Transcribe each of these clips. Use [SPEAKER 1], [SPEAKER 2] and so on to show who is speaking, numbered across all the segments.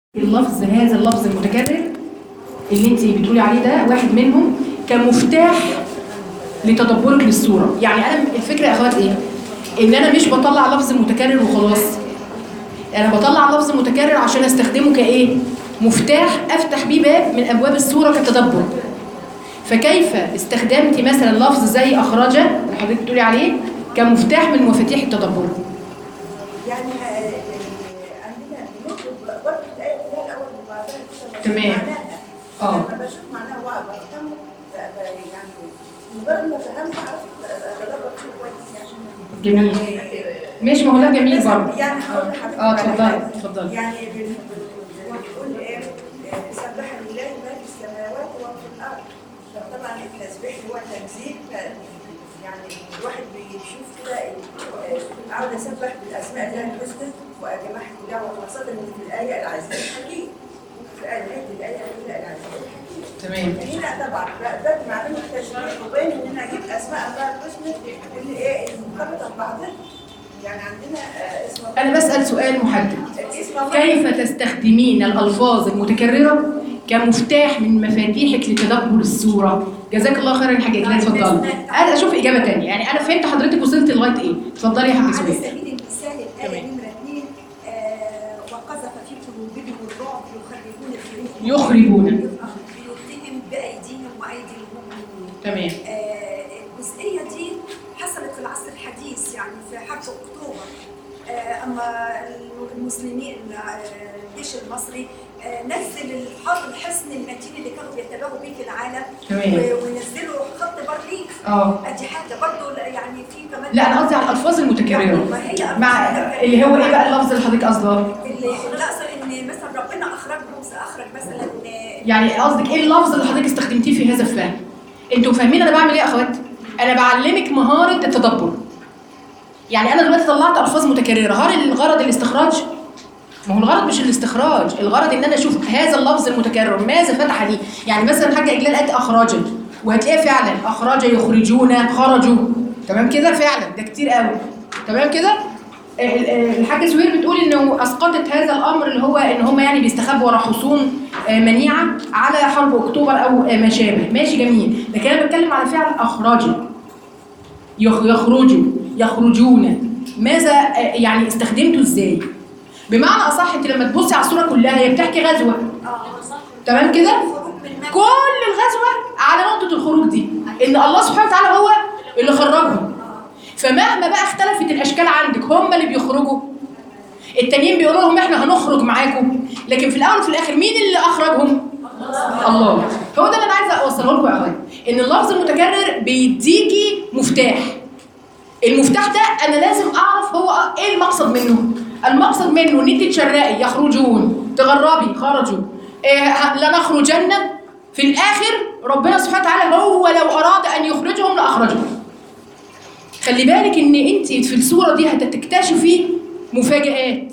[SPEAKER 1] اللفظ هذا اللفظ المتكرر اللي انت بتقولي عليه ده واحد منهم كمفتاح لتدبرك للصوره يعني انا الفكره يا اخوات ايه ان انا مش بطلع لفظ متكرر وخلاص انا بطلع لفظ متكرر عشان استخدمه كايه مفتاح افتح بيه باب من ابواب الصوره كتدبر فكيف استخدمتي مثلا لفظ زي اخرج اللي حضرتك بتقولي عليه كمفتاح من مفاتيح التدبر
[SPEAKER 2] يعني آه، عندنا بنطلب برضه الآية كلها الأول وبعدين كده
[SPEAKER 1] تمام.
[SPEAKER 2] معناها.
[SPEAKER 1] آه.
[SPEAKER 2] لما بشوف معناها وبفهمه ب- ب- يعني مجرد ما فهمت عرفت أدرب فيه كويس يعني
[SPEAKER 1] جميل ماشي ما هو ده جميل برضه
[SPEAKER 2] يعني هقول لحضرتك
[SPEAKER 1] اه
[SPEAKER 2] على
[SPEAKER 1] اتفضلي
[SPEAKER 2] حاجة.
[SPEAKER 1] اتفضلي
[SPEAKER 2] يعني بن- بن- بنقول ايه آه، سبح لله ما في السماوات وفي الارض طبعا التسبيح هو تنزيل ف- يعني الواحد بيشوف كده آه، عاوز اسبح بالاسماء الله الحسنى واجمعها كلها وخاصه ان في الايه العزيز الحكيم في الايه الايه الاولى العزيز الحكيم
[SPEAKER 1] تمام
[SPEAKER 2] هنا طبعا ده- ده معلومه التشبيه وبين ان انا اجيب اسماء الله الحسنى اللي ايه المرتبطه ببعضها يعني عندنا آه، اسم الله
[SPEAKER 1] انا بسال سؤال محدد
[SPEAKER 2] اسم الله
[SPEAKER 1] كيف تستخدمين الألفاظ المتكررة كمفتاح من مفاتيحك لتدبر الصورة؟ جزاك الله خيرا يا حاج إجلال اتفضلي. عايز أشوف إجابة تانية، يعني أنا فهمت حضرتك وصلت لغاية إيه؟ اتفضلي يا حاج
[SPEAKER 3] على
[SPEAKER 1] سهير.
[SPEAKER 3] سبيل المثال الآية
[SPEAKER 1] تمام.
[SPEAKER 3] نمرة اثنين آه، وقذف في قلوبهم الرعب يخربون بيوتهم
[SPEAKER 1] يخربون.
[SPEAKER 3] بيوتهم بأيديهم وأيدي المؤمنين
[SPEAKER 1] تمام.
[SPEAKER 3] آه، الجزئية دي حصلت في العصر الحديث يعني في حرب أكتوبر آه، أما المسلمين آه، الجيش المصري آه، نزل الحرب الحصن المتين اللي كانوا بيتباهوا بيه في العالم
[SPEAKER 1] تمام.
[SPEAKER 3] و- ونزلوا خط بارليف
[SPEAKER 1] اه
[SPEAKER 3] ادي حاجه برضه يعني في كمان
[SPEAKER 1] لا أنا قصدي على الألفاظ المتكررة.
[SPEAKER 3] ما هي
[SPEAKER 1] مع اللي هو إيه بقى اللفظ اللي حضرتك قصده؟
[SPEAKER 3] اللي اللي اقصد ان مثلا ربنا اخرجهم اخرج مثلا
[SPEAKER 1] يعني قصدك إيه اللفظ اللي حضرتك استخدمتيه في هذا الفهم؟ أنتوا فاهمين أنا بعمل إيه يا أخوات؟ أنا بعلمك مهارة التدبر. يعني أنا دلوقتي طلعت ألفاظ متكررة، هل الغرض الاستخراج؟ ما هو الغرض مش الاستخراج الغرض ان انا اشوف هذا اللفظ المتكرر ماذا فتح لي يعني مثلا الحاجه اجلال قالت اخرج وهتلاقيها فعلا اخرج يخرجون خرجوا تمام كده فعلا ده كتير قوي تمام كده ال- ال- الحاجه سهير بتقول انه اسقطت هذا الامر اللي هو ان هم يعني بيستخبوا ورا حصون آه، منيعه على حرب اكتوبر او آه، ما شابه ماشي جميل لكن انا بتكلم على فعل اخرج يخ- يخرجوا يخرجون ماذا آه، يعني استخدمته ازاي بمعنى اصح انت لما تبصي على الصوره كلها هي بتحكي غزوه تمام كده
[SPEAKER 3] خروج من مكه
[SPEAKER 1] كل الغزوه على نقطه الخروج دي ان الله سبحانه وتعالى هو اللي خرجهم فمهما بقى اختلفت الاشكال عندك هم اللي بيخرجوا التانيين بيقولوا لهم احنا هنخرج معاكم لكن في الاول وفي الاخر مين اللي اخرجهم الله هو ده اللي انا عايزه اوصله لكم يا اخوان ان اللفظ المتكرر بيديكي مفتاح المفتاح ده انا لازم اعرف هو ايه المقصد منه المقصد منه ان انت تشرقي يخرجون تغربي خرجوا إيه ه- لنخرجن في الاخر ربنا سبحانه وتعالى هو لو اراد ان يخرجهم لاخرجهم خلي بالك ان انت في الصوره دي هتكتشفي مفاجآت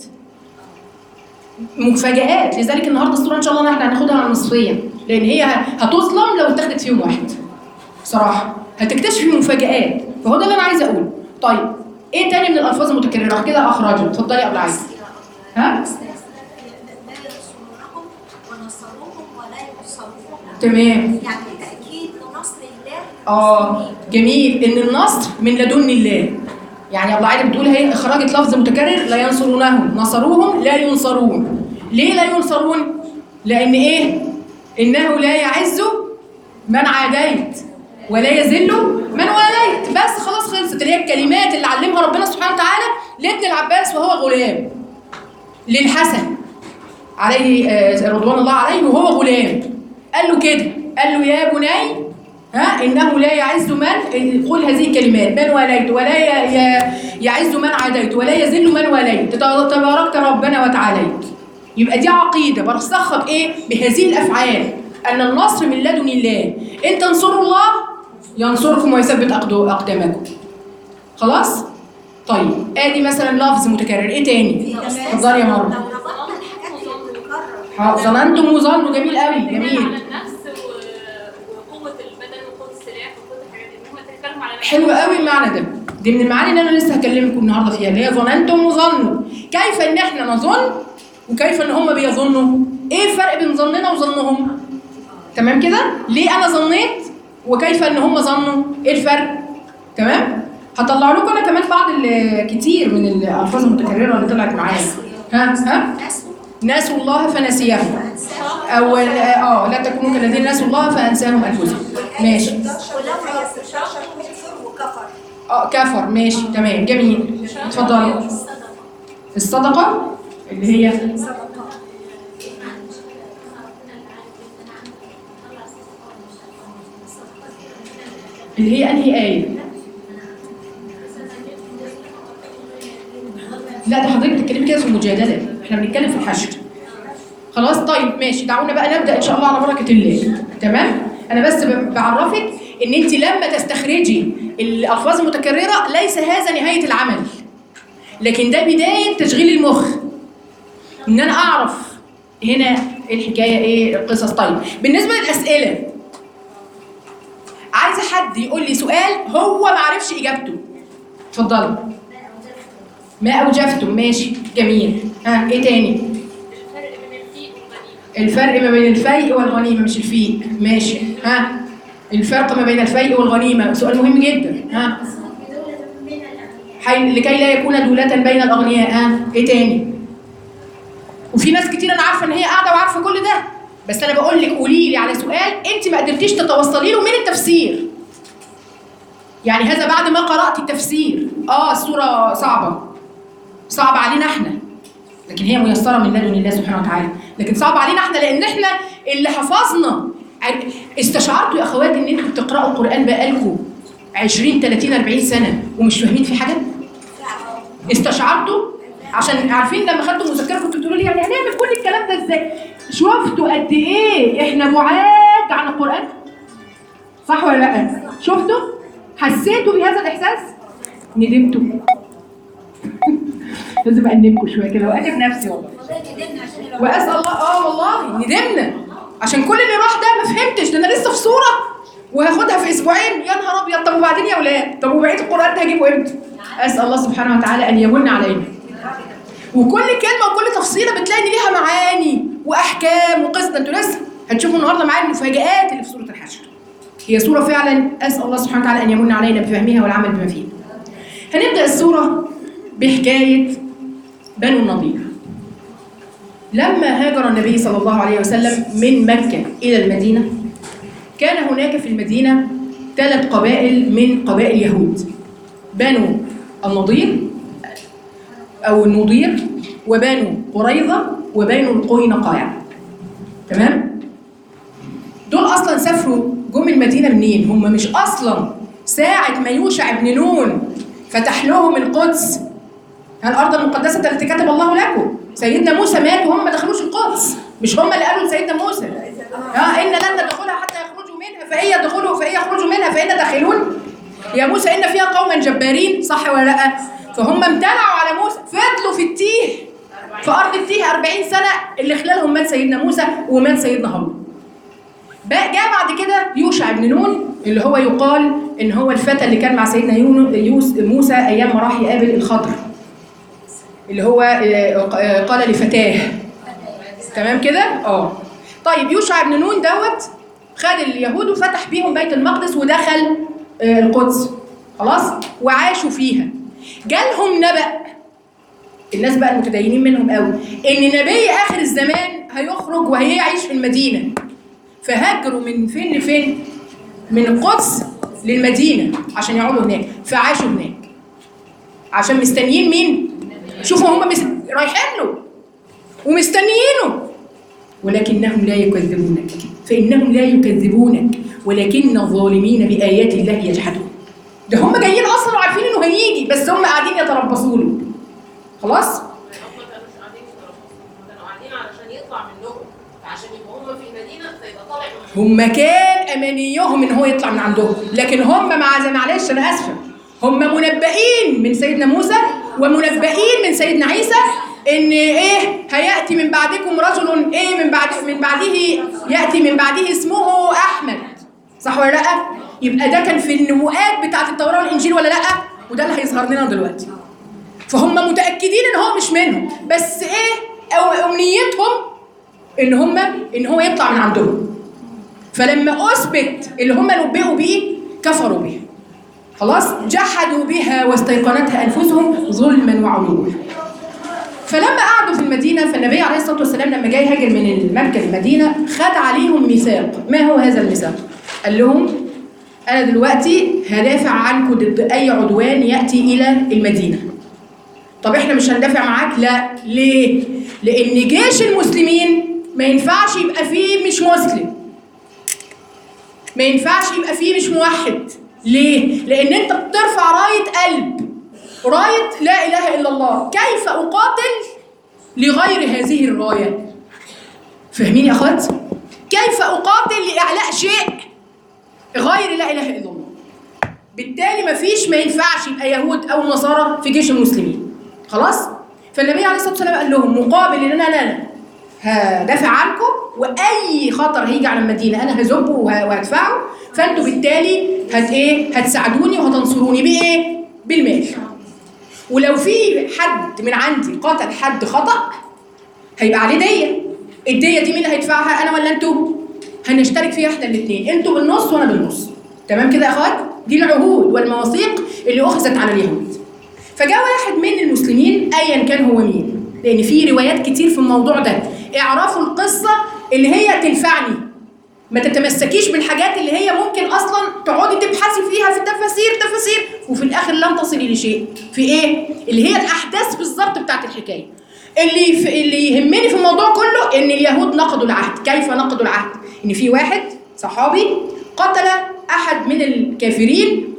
[SPEAKER 1] مفاجآت لذلك النهارده الصوره ان شاء الله احنا هناخدها نصفيا لان هي هتظلم لو اتاخدت في يوم واحد صراحه هتكتشفي مفاجآت فهو ده اللي انا عايزه اقوله طيب ايه تاني من الالفاظ المتكرره كده اخرجوا اتفضلي يا ابو العز ها
[SPEAKER 4] لا ينصرونهم ونصروهم ولا ينصرون
[SPEAKER 1] تمام
[SPEAKER 4] يعني تأكيد لنصر الله
[SPEAKER 1] اه جميل ان النصر من لدن الله يعني ابو عادل بتقول هي اخرجت لفظ متكرر لا ينصرونهم نصروهم لا ينصرون ليه لا ينصرون لان ايه انه لا يعز من عاديت ولا يذل من واليت بس خلاص خلصت اللي هي الكلمات اللي علمها ربنا سبحانه وتعالى لابن العباس وهو غلام للحسن عليه آه، رضوان الله عليه وهو غلام قال له كده قال له يا بني ها انه لا يعز من قل هذه الكلمات من واليت ولا ي- ي- يعز من عاديت ولا يذل من واليت تباركت ربنا وتعاليت يبقى دي عقيده برسخها بايه بهذه الافعال ان النصر من لدن الله ان تنصروا الله ينصركم ويثبت أقدو- اقدامكم خلاص طيب ادي مثلا لفظ متكرر ايه تاني اتفضلي يا
[SPEAKER 4] لو
[SPEAKER 1] مروه
[SPEAKER 4] ربطنا الحاجات اللي بتتكرر
[SPEAKER 1] ها، ظننتم وظنوا جميل قوي جميل
[SPEAKER 5] على النفس و- وقوة البدن وقوة السلاح وقوة الحاجات دي هم تتكلم على
[SPEAKER 1] حلو قوي المعنى ده دي من المعاني اللي انا لسه هكلمكم النهارده فيها اللي هي ظننتم وظنوا كيف ان احنا نظن وكيف ان هم بيظنوا ايه الفرق بين ظننا وظنهم تمام كده ليه انا ظنيت وكيف ان هم ظنوا ايه الفرق تمام هطلع لكم انا كمان بعض ال- كتير من الالفاظ المتكرره اللي طلعت معايا ها ها ناسوا الله فنسيهم او اه لا تكونوا كالذين نسوا الله فانساهم انفسهم ماشي
[SPEAKER 3] ولما يستشعر كفر وكفر
[SPEAKER 1] اه كفر ماشي تمام جميل اتفضلي الصدقه اللي هي
[SPEAKER 3] صدقة
[SPEAKER 1] اللي هي انهي ايه لا ده حضرتك بتتكلمي كده في المجادله احنا بنتكلم في الحشر خلاص طيب ماشي دعونا بقى نبدا ان شاء الله على بركه الله تمام انا بس ب- بعرفك ان انت لما تستخرجي الالفاظ المتكرره ليس هذا نهايه العمل لكن ده بدايه تشغيل المخ ان انا اعرف هنا الحكايه ايه القصص طيب بالنسبه للاسئله عايزه حد يقول لي سؤال هو ما عرفش اجابته اتفضلي ما اوجفتم ماشي جميل ها ايه تاني
[SPEAKER 5] الفرق بين الفيء والغنيمة
[SPEAKER 1] الفرق ما بين الفيء والغنيمه مش الفيء ماشي ها الفرق ما بين الفيء والغنيمه سؤال مهم جدا ها حي... لكي لا يكون دولة بين الأغنياء ها إيه تاني؟ وفي ناس كتير أنا عارفة إن هي قاعدة وعارفة كل ده بس أنا بقول لك قولي لي على سؤال أنت ما قدرتيش تتوصلي له من التفسير يعني هذا بعد ما قرأت التفسير آه السورة صعبة صعبة علينا إحنا لكن هي ميسرة من لدن الله سبحانه وتعالى لكن صعبة علينا إحنا لأن إحنا اللي حفظنا عر- استشعرتوا يا أخوات إن أنتوا بتقرأوا القرآن بقالكم 20 30 40 سنة ومش فاهمين في حاجة؟ استشعرتوا عشان عارفين لما خدتوا مذكره كنتوا بتقولوا لي يعني هنعمل كل الكلام ده ازاي شفتوا قد ايه احنا بعاد عن القران صح ولا لا شفتوا حسيتوا بهذا الاحساس ندمتوا لازم انبكوا شويه كده وانب نفسي والله واسال الله اه والله ندمنا عشان كل اللي راح ده ما فهمتش ده انا لسه في صوره وهاخدها في اسبوعين يا نهار ابيض طب وبعدين يا اولاد طب وبقيه القران ده هجيبه امتى اسال الله سبحانه وتعالى ان يمن علينا وكل كلمه وكل تفصيله بتلاقي ان ليها معاني واحكام وقصه انتوا لسه هتشوفوا النهارده معايا المفاجآت اللي في سوره الحشر هي سوره فعلا اسال الله سبحانه وتعالى ان يمن علينا بفهمها والعمل بما فيها هنبدا السوره بحكايه بنو النضير لما هاجر النبي صلى الله عليه وسلم من مكة إلى المدينة كان هناك في المدينة ثلاث قبائل من قبائل يهود بنو النضير أو النضير وبنو قريظة وبنو القينقاع تمام؟ دول أصلا سافروا جم المدينة منين؟ هم مش أصلا ساعة ما يوشع بن نون فتح لهم القدس الارض المقدسه التي كتب الله لكم سيدنا موسى مات وهم ما دخلوش القدس مش هم اللي قالوا لسيدنا موسى اه ان لن ندخلها حتى يخرجوا منها فان يدخلوا فان يخرجوا منها فان داخلون يا موسى ان فيها قوما جبارين صح ولا لا فهم امتنعوا على موسى فضلوا في التيه في ارض التيه 40 سنه اللي خلالهم مات سيدنا موسى ومات سيدنا هارون بقى جاء بعد كده يوشع بن نون اللي هو يقال ان هو الفتى اللي كان مع سيدنا يونو- يوس موسى ايام ما راح يقابل الخضر اللي هو آه، آه، قال لفتاه تمام كده اه طيب يوشع بن نون دوت خد اليهود وفتح بيهم بيت المقدس ودخل آه، القدس خلاص وعاشوا فيها جالهم نبأ الناس بقى المتدينين منهم قوي ان نبي اخر الزمان هيخرج وهيعيش في المدينه فهاجروا من فين لفين من القدس للمدينه عشان يقعدوا هناك فعاشوا هناك عشان مستنيين مين شوفوا هم مس... رايحين له ومستنيينه ولكنهم لا يكذبونك فإنهم لا يكذبونك ولكن الظالمين بآيات الله يجحدون ده هم جايين أصلا وعارفين إنه هيجي بس هم قاعدين يتربصوا له خلاص
[SPEAKER 5] هم كانوش قاعدين يتربصوا كانوا قاعدين علشان يطلع منهم فعشان يبقوا هم في المدينة فيبقى طالع منهم
[SPEAKER 1] هم كان أمانيهم إن هو يطلع من عندهم لكن هم مع زي معلش أنا آسفة هم منبئين من سيدنا موسى ومنبئين من سيدنا عيسى ان ايه هياتي من بعدكم رجل ايه من بعد من بعده ياتي من بعده اسمه احمد صح ولا لا يبقى ده كان في النبوءات بتاعه التوراه والانجيل ولا لا وده اللي هيظهر لنا دلوقتي فهم متاكدين ان هو مش منهم بس ايه او امنيتهم ان هم ان هو يطلع من عندهم فلما اثبت اللي هم نبئوا به كفروا به خلاص جحدوا بها واستيقنتها انفسهم ظلما وعلوا فلما قعدوا في المدينه فالنبي عليه الصلاه والسلام لما جاي هاجر من مكه للمدينه خد عليهم ميثاق ما هو هذا الميثاق قال لهم انا دلوقتي هدافع عنكم ضد اي عدوان ياتي الى المدينه طب احنا مش هندافع معاك لا ليه لان جيش المسلمين ما ينفعش يبقى فيه مش مسلم ما ينفعش يبقى فيه مش موحد ليه لان انت بترفع رايه قلب رايه لا اله الا الله كيف اقاتل لغير هذه الرايه فاهمين يا اخوات كيف اقاتل لاعلاء شيء غير لا اله الا الله بالتالي مفيش ما ينفعش يبقى يهود او نصارى في جيش المسلمين خلاص فالنبي عليه الصلاه والسلام قال لهم مقابل ان انا انا هدافع عنكم واي خطر هيجي على المدينه انا هزبه وه- وهدفعه فانتوا بالتالي هت ايه هتساعدوني وهتنصروني بايه بالمال ولو في حد من عندي قتل حد خطا هيبقى عليه ديه الديه دي مين اللي هيدفعها انا ولا انتوا هنشترك فيها احنا الاثنين انتوا بالنص وانا بالنص تمام كده يا اخوات دي العهود والمواثيق اللي اخذت على اليهود فجاء واحد من المسلمين ايا كان هو مين لان في روايات كتير في الموضوع ده اعرفوا القصه اللي هي تنفعني ما تتمسكيش بالحاجات اللي هي ممكن اصلا تقعدي تبحثي فيها في التفاسير تفاسير وفي الاخر لن تصلي لشيء في ايه اللي هي الاحداث بالظبط بتاعت الحكايه اللي في اللي يهمني في الموضوع كله ان اليهود نقضوا العهد كيف نقضوا العهد ان في واحد صحابي قتل احد من الكافرين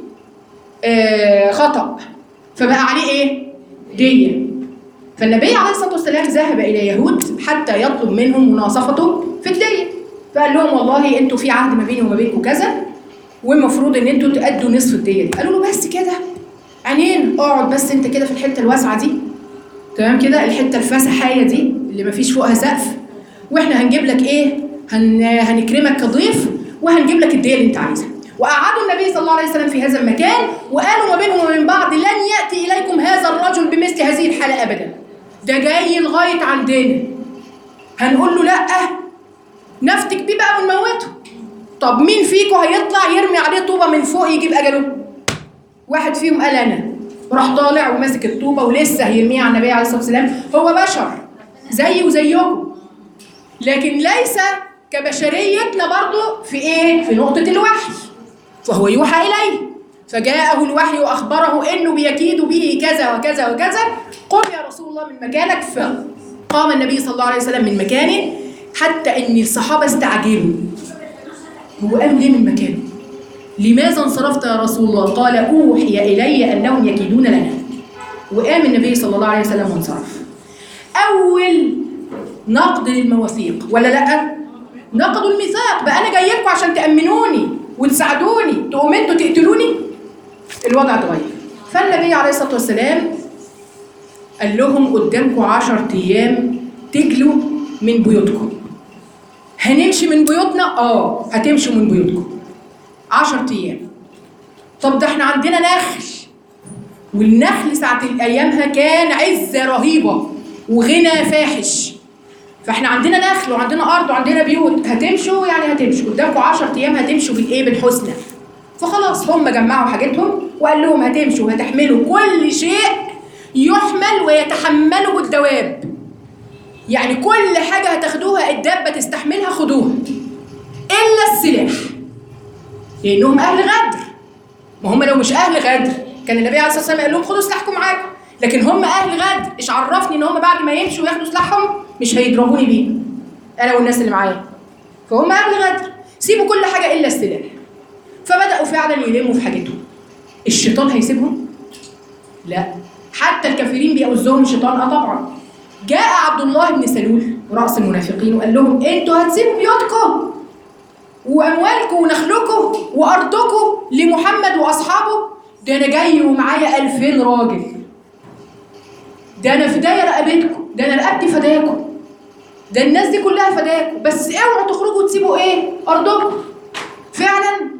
[SPEAKER 1] آه خطأ فبقى عليه ايه دية فالنبي عليه الصلاة والسلام ذهب إلى يهود حتى يطلب منهم مناصفته في الدية فقال لهم والله انتوا في عهد ما بيني وما بينكم كذا والمفروض ان انتوا تأدوا نصف الدية دي قالوا له بس كده عينين اقعد بس انت كده في الحتة الواسعة دي تمام كده الحتة الفسحاية دي اللي مفيش فوقها سقف واحنا هنجيب لك ايه هن... هنكرمك كضيف وهنجيب لك الدية اللي انت عايزها وقعدوا النبي صلى الله عليه وسلم في هذا المكان وقالوا ما بينهم وبين بعض لن يأتي إليكم هذا الرجل بمثل هذه الحالة أبدا ده جاي لغاية عندنا هنقول له لأ نفتك بيه بقى ونموته طب مين فيكم هيطلع يرمي عليه طوبة من فوق يجيب أجله واحد فيهم قال أنا راح طالع وماسك الطوبة ولسه هيرميها على النبي عليه الصلاة والسلام هو بشر زي وزيكم لكن ليس كبشريتنا برضو في ايه؟ في نقطة الوحي فهو يوحى إليه فجاءه الوحي وأخبره إنه بيكيد به كذا وكذا وكذا قم يا رسول الله من مكانك فقام النبي صلى الله عليه وسلم من مكانه حتى إن الصحابة استعجلوا هو قام ليه من مكانه؟ لماذا انصرفت يا رسول الله؟ قال أوحي إلي أنهم يكيدون لنا وقام النبي صلى الله عليه وسلم وانصرف أول نقد للمواثيق ولا لأ؟ نقضوا الميثاق بقى أنا جاي لكم عشان تأمنوني وتساعدوني تقوم انتوا تقتلوني الوضع اتغير فالنبي عليه الصلاة والسلام قال لهم قدامكم عشر أيام تجلوا من بيوتكم هنمشي من بيوتنا؟ اه هتمشوا من بيوتكم عشر أيام طب ده احنا عندنا نخل والنخل ساعة أيامها كان عزة رهيبة وغنى فاحش فاحنا عندنا نخل وعندنا أرض وعندنا بيوت هتمشوا يعني هتمشوا قدامكم 10 أيام هتمشوا بالإيه بالحسنى فخلاص هم جمعوا حاجتهم وقال لهم هتمشوا وهتحملوا كل شيء يحمل ويتحمله الدواب يعني كل حاجة هتاخدوها الدابة تستحملها خدوها إلا السلاح لأنهم أهل غدر ما هم لو مش أهل غدر كان النبي عليه الصلاة والسلام قال لهم خدوا سلاحكم معاكم لكن هم أهل غدر إيش عرفني إن هم بعد ما يمشوا وياخدوا سلاحهم مش هيضربوني بيه أنا والناس اللي معايا فهم أهل غدر سيبوا كل حاجة إلا السلاح فبدأوا فعلا يلموا في حاجتهم الشيطان هيسيبهم؟ لا حتى الكافرين بيؤذهم الشيطان اه طبعا جاء عبد الله بن سلول رأس المنافقين وقال لهم انتوا هتسيبوا بيوتكم واموالكم ونخلكم وارضكم لمحمد واصحابه ده انا جاي ومعايا 2000 راجل ده انا فدايا رقبتكم ده انا رقبتي فداكم ده الناس دي كلها فداكم بس اوعوا تخرجوا وتسيبوا ايه ارضكم فعلا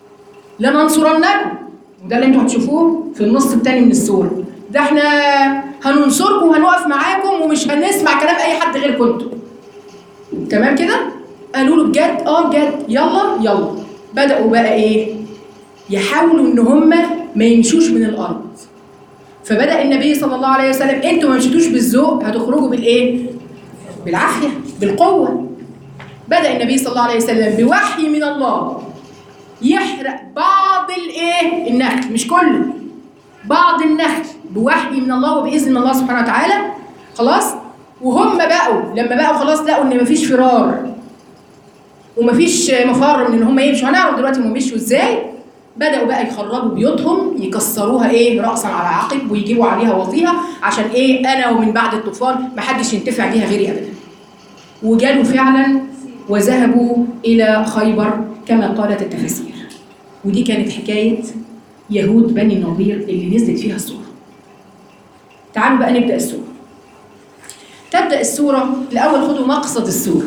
[SPEAKER 1] لننصرنكم وده اللي انتوا هتشوفوه في النص الثاني من السوره ده احنا هننصركم وهنقف معاكم ومش هنسمع كلام اي حد غيركم انتوا تمام كده قالوا له بجد اه بجد يلا يلا بداوا بقى ايه يحاولوا ان هم ما يمشوش من الارض فبدا النبي صلى الله عليه وسلم انتوا ما مشيتوش بالذوق هتخرجوا بالايه بالعافيه بالقوه بدا النبي صلى الله عليه وسلم بوحي من الله يحرق بعض الايه النخل مش كله بعض النخل بوحي من الله وباذن من الله سبحانه وتعالى خلاص وهم بقوا لما بقوا خلاص لقوا ان مفيش فرار ومفيش مفر من ان هم يمشوا هنعرف دلوقتي هم مشوا ازاي بداوا بقى يخربوا بيوتهم يكسروها ايه راسا على عقب ويجيبوا عليها وظيفه عشان ايه انا ومن بعد الطوفان محدش ينتفع بيها غيري ابدا وجالوا فعلا وذهبوا الى خيبر كما قالت التفاسير ودي كانت حكايه يهود بني النضير اللي نزلت فيها السوره تعالوا بقى نبدا السوره تبدا السوره الاول خدوا مقصد السوره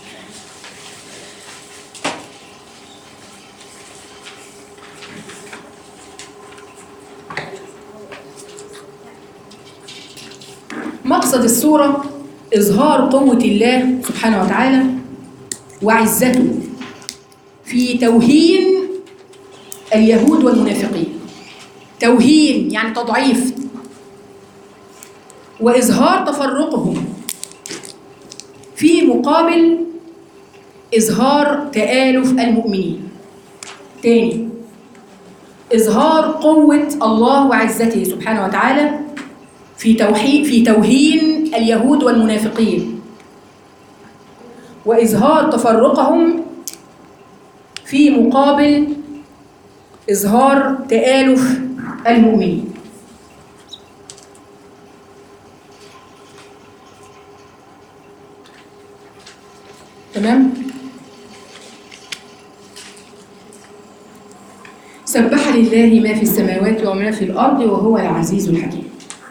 [SPEAKER 1] مقصد السورة إظهار قوة الله سبحانه وتعالى وعزته في توهين اليهود والمنافقين توهين يعني تضعيف وإظهار تفرقهم في مقابل إظهار تآلف المؤمنين تاني إظهار قوة الله وعزته سبحانه وتعالى في توحيد في توهين اليهود والمنافقين وإظهار تفرقهم في مقابل إظهار تآلف المؤمنين تمام سبح لله ما في السماوات وما في الأرض وهو العزيز الحكيم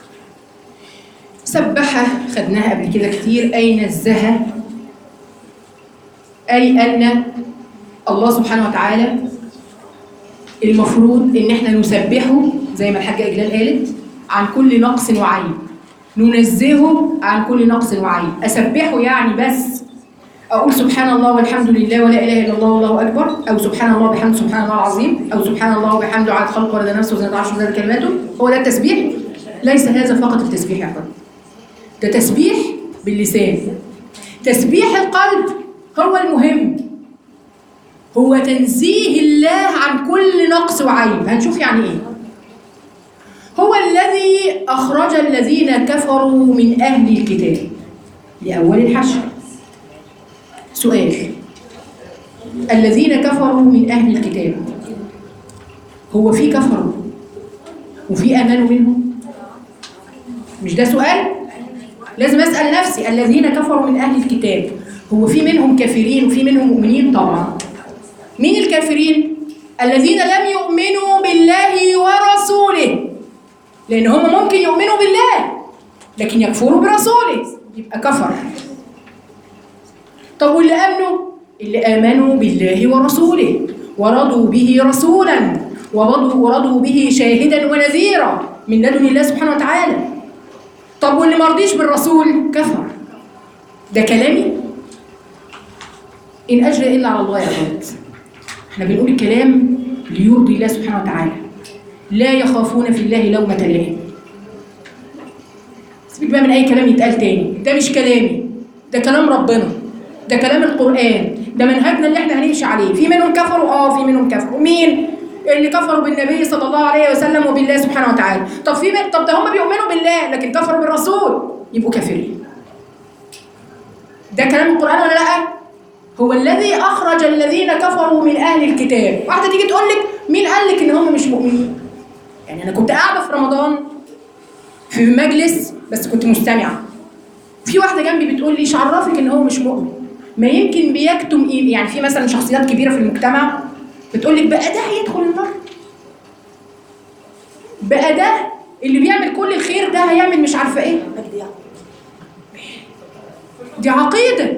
[SPEAKER 1] سبح خدناها قبل كده كتير أي نزه أي أن الله سبحانه وتعالى المفروض إن إحنا نسبحه زي ما الحاجة إجلال قالت عن كل نقص وعيب ننزهه عن كل نقص وعيب أسبحه يعني بس أقول سبحان الله والحمد لله ولا إله إلا الله والله أكبر أو سبحان الله وبحمده سبحان الله العظيم أو سبحان الله وبحمده عدد خلقه ورد نفسه وزنة عرشه وزنة كلماته هو ده التسبيح ليس هذا فقط التسبيح يا أخوان ده تسبيح باللسان تسبيح القلب هو المهم هو تنزيه الله عن كل نقص وعيب هنشوف يعني ايه هو الذي أخرج الذين كفروا من أهل الكتاب لأول الحشر سؤال الذين كفروا من أهل الكتاب هو في كفروا وفي آمنوا منهم مش ده سؤال لازم أسأل نفسي الذين كفروا من أهل الكتاب هو في منهم كافرين وفي منهم مؤمنين طبعا مين الكافرين الذين لم يؤمنوا بالله ورسوله لأن هم ممكن يؤمنوا بالله لكن يكفروا برسوله يبقى كفر طب واللي آمنوا اللي آمنوا بالله ورسوله ورضوا به رسولا ورضوا, ورضوا به شاهدا ونذيرا من لدن الله سبحانه وتعالى طب واللي ما رضيش بالرسول كفر ده كلامي إن أجري إلا على الله يا أخوات احنا بنقول الكلام ليرضي الله سبحانه وتعالى لا يخافون في الله لومة لائم سيبك بقى من أي كلام يتقال تاني ده مش كلامي ده كلام ربنا ده كلام القرآن ده منهجنا اللي احنا هنمشي عليه في منهم كفروا اه في منهم كفروا مين اللي كفروا بالنبي صلى الله عليه وسلم وبالله سبحانه وتعالى طب في من طب ده هم بيؤمنوا بالله لكن كفروا بالرسول يبقوا كافرين ده كلام القرآن ولا لا هو الذي أخرج الذين كفروا من أهل الكتاب واحدة تيجي تقول لك مين قال لك إن هم مش مؤمنين يعني أنا كنت قاعدة في رمضان في مجلس بس كنت مستمعة في واحدة جنبي بتقول لي ايش عرفك إن هو مش مؤمن ما يمكن بيكتم إيه يعني في مثلا شخصيات كبيرة في المجتمع بتقول لك بقى ده هيدخل النار بقى ده اللي بيعمل كل الخير ده هيعمل مش عارفة إيه دي عقيدة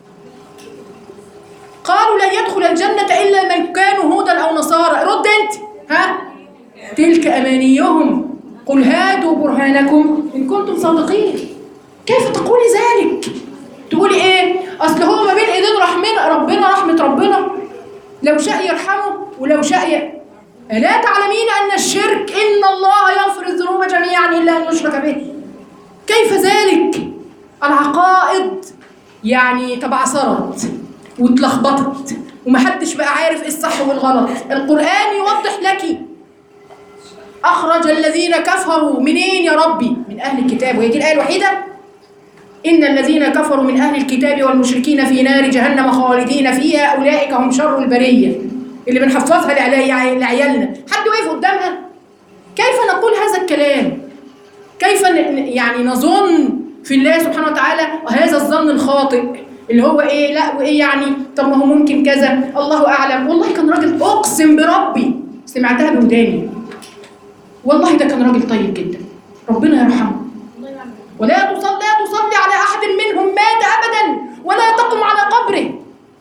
[SPEAKER 1] قالوا لن يدخل الجنة إلا من كانوا هودا أو نصارى رد أنت ها تلك أمانيهم قل هاتوا برهانكم ان كنتم صادقين كيف تقولي ذلك تقولي ايه اصل هو ما بين ايدين رحمنا ربنا رحمه ربنا لو شاء يرحمه ولو شاء ي... ألا تعلمين أن الشرك إن الله يغفر الذنوب جميعا إلا أن يشرك به كيف ذلك العقائد يعني تبعثرت واتلخبطت ومحدش بقى عارف ايه الصح والغلط القرآن يوضح لك أخرج الذين كفروا منين يا ربي من أهل الكتاب وهي دي الآية الوحيدة إن الذين كفروا من أهل الكتاب والمشركين في نار جهنم خالدين فيها أولئك هم شر البرية اللي بنحفظها لعلي- لعيالنا حد وقف قدامها كيف نقول هذا الكلام كيف ن- يعني نظن في الله سبحانه وتعالى هذا الظن الخاطئ اللي هو ايه لا وايه يعني طب ما هو ممكن كذا الله اعلم والله كان راجل اقسم بربي سمعتها بوداني والله ده كان راجل طيب جدا ربنا يرحمه ولا تصلي لا تصلي على احد منهم مات ابدا ولا تقم على قبره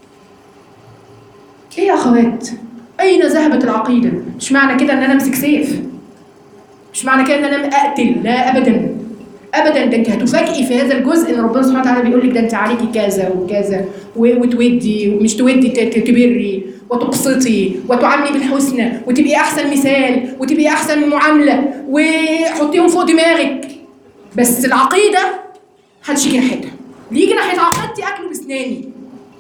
[SPEAKER 1] ايه يا اخوات اين ذهبت العقيده مش معنى كده ان انا امسك سيف مش معنى كده ان انا اقتل لا ابدا ابدا ده انت هتفاجئي في هذا الجزء ان ربنا سبحانه وتعالى بيقول لك ده انت عليكي كذا وكذا و- وتودي ومش تودي ت- ت- تبري وتقسطي وتعاملي بالحسنى وتبقي احسن مثال وتبقي احسن معامله وحطيهم فوق دماغك بس العقيده محدش يجي ناحيتها اللي يجي ناحيه عقيدتي اكله باسناني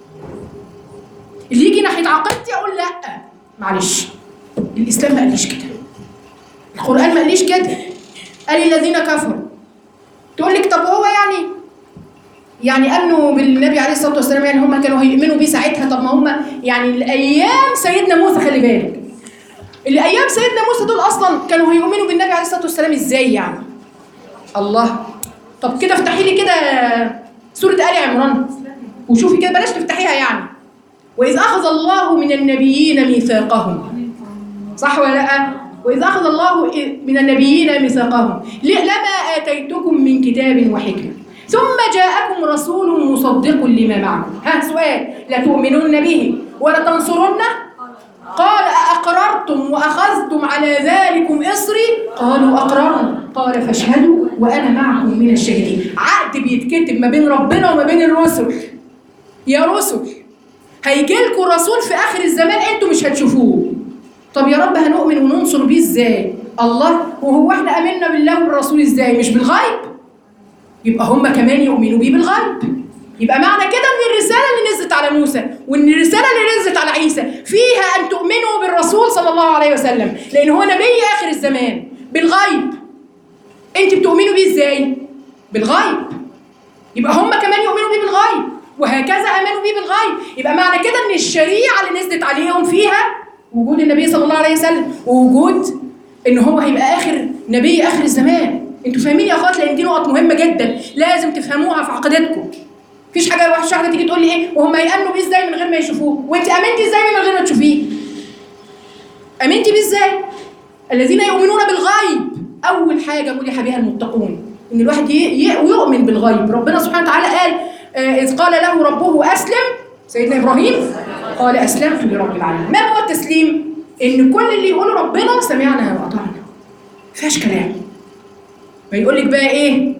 [SPEAKER 1] اللي يجي ناحيه عقيدتي اقول لا معلش الاسلام ما قاليش كده القران ما قاليش كده قال الذين كفروا تقول لك طب هو يعني يعني امنوا بالنبي عليه الصلاه والسلام يعني هم كانوا هيؤمنوا بيه ساعتها طب ما هم يعني الايام سيدنا موسى خلي بالك الايام سيدنا موسى دول اصلا كانوا هيؤمنوا بالنبي عليه الصلاه والسلام ازاي يعني الله طب كده افتحي لي كده سوره ال عمران وشوفي كده بلاش تفتحيها يعني واذ اخذ الله من النبيين ميثاقهم صح ولا لا واذ اخذ الله من النبيين ميثاقهم ل- لما اتيتكم من كتاب وحكمه ثم جاءكم رسول مصدق لما معكم ها سؤال لتؤمنن به ولتنصرنه قال أأقررتم وأخذتم على ذلكم إصري قالوا أقررنا قال فاشهدوا وأنا معكم من الشاهدين عقد بيتكتب ما بين ربنا وما بين الرسل يا رسل هيجي لكم رسول في آخر الزمان أنتم مش هتشوفوه طب يا رب هنؤمن وننصر بيه ازاي الله وهو احنا امنا بالله والرسول ازاي مش بالغيب يبقى هم كمان يؤمنوا بيه بالغيب يبقى معنى كده ان الرساله اللي نزلت على موسى وان الرساله اللي نزلت على عيسى فيها ان تؤمنوا بالرسول صلى الله عليه وسلم لان هو نبي اخر الزمان بالغيب انت بتؤمنوا بيه ازاي بالغيب يبقى هم كمان يؤمنوا بيه بالغيب وهكذا امنوا بيه بالغيب يبقى معنى كده ان الشريعه اللي نزلت عليهم فيها وجود النبي صلى الله عليه وسلم ووجود ان هو هيبقى اخر نبي اخر الزمان انتوا فاهمين يا اخوات لان دي نقط مهمه جدا لازم تفهموها في عقيدتكم مفيش حاجه وحشه واحده تيجي تقول لي ايه وهم هيامنوا بيه ازاي من غير ما يشوفوه وانت امنتي ازاي من غير ما تشوفيه امنتي بيه ازاي الذين يؤمنون بالغيب اول حاجه ملح بها المتقون ان الواحد ي- ي- يؤمن بالغيب ربنا سبحانه وتعالى قال آه، اذ قال له ربه اسلم سيدنا ابراهيم قال اسلمت لرب العالمين ما هو التسليم ان كل اللي يقوله ربنا سمعنا واطعنا فيهاش كلام ما يقول لك بقى ايه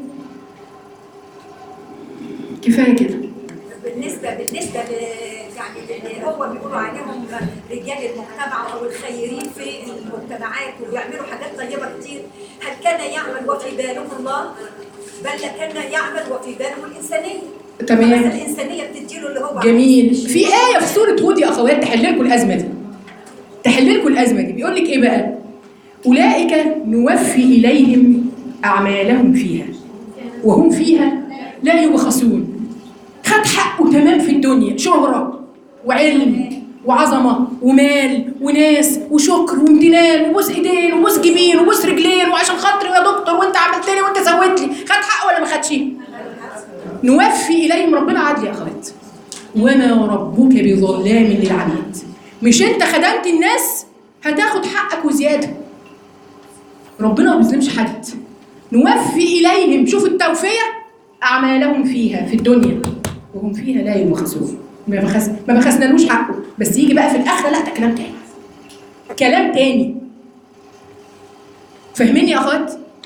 [SPEAKER 1] كفايه كده
[SPEAKER 3] بالنسبه بالنسبه ل يعني اللي هو بيقولوا عليهم رجال المجتمع او الخيرين في المجتمعات وبيعملوا حاجات طيبه كتير هل كان يعمل وفي باله الله بل كان يعمل وفي باله الانسانيه
[SPEAKER 1] تمام.
[SPEAKER 3] بس الانسانيه بتديله اللي هو
[SPEAKER 1] جميل في آية في سورة هود يا أخوات تحل لكم الأزمة دي تحل لكم الأزمة دي بيقول لك إيه بقى أولئك نوفي إليهم أعمالهم فيها وهم فيها لا يبخسون خد حقه تمام في الدنيا شهرة وعلم وعظمة ومال وناس وشكر وامتنان وبوس ايدين وبوس جبين وبوس رجلين وعشان خاطري يا دكتور وانت عملت لي وانت سويت لي خد حقه ولا ما خدش؟ نوفي إليهم ربنا عدل يا أخوات وما ربك بظلام للعبيد مش انت خدمت الناس هتاخد حقك وزيادة ربنا ما بيظلمش حد نوفي إليهم شوف التوفية أعمالهم فيها في الدنيا وهم فيها لا يبخسون ما بخس ما بخسنالوش حقه بس يجي بقى في الآخرة لا ده كلام تاني كلام تاني فاهمين يا أخوات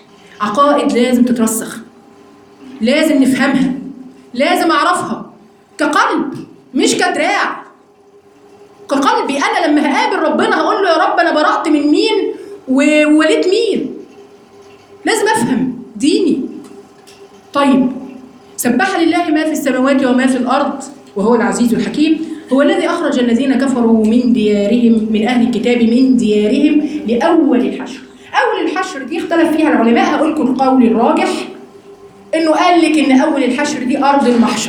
[SPEAKER 1] عقائد لازم تترسخ لازم نفهمها لازم اعرفها كقلب مش كدراع كقلبي انا لما هقابل ربنا هقول له يا رب انا برأت من مين ووليت مين لازم افهم ديني طيب سبح لله ما في السماوات وما في الارض وهو العزيز الحكيم هو الذي اخرج الذين كفروا من ديارهم من اهل الكتاب من ديارهم لاول الحشر اول الحشر دي اختلف فيها العلماء هقول لكم القول الراجح انه قال لك ان اول الحشر دي ارض المحشر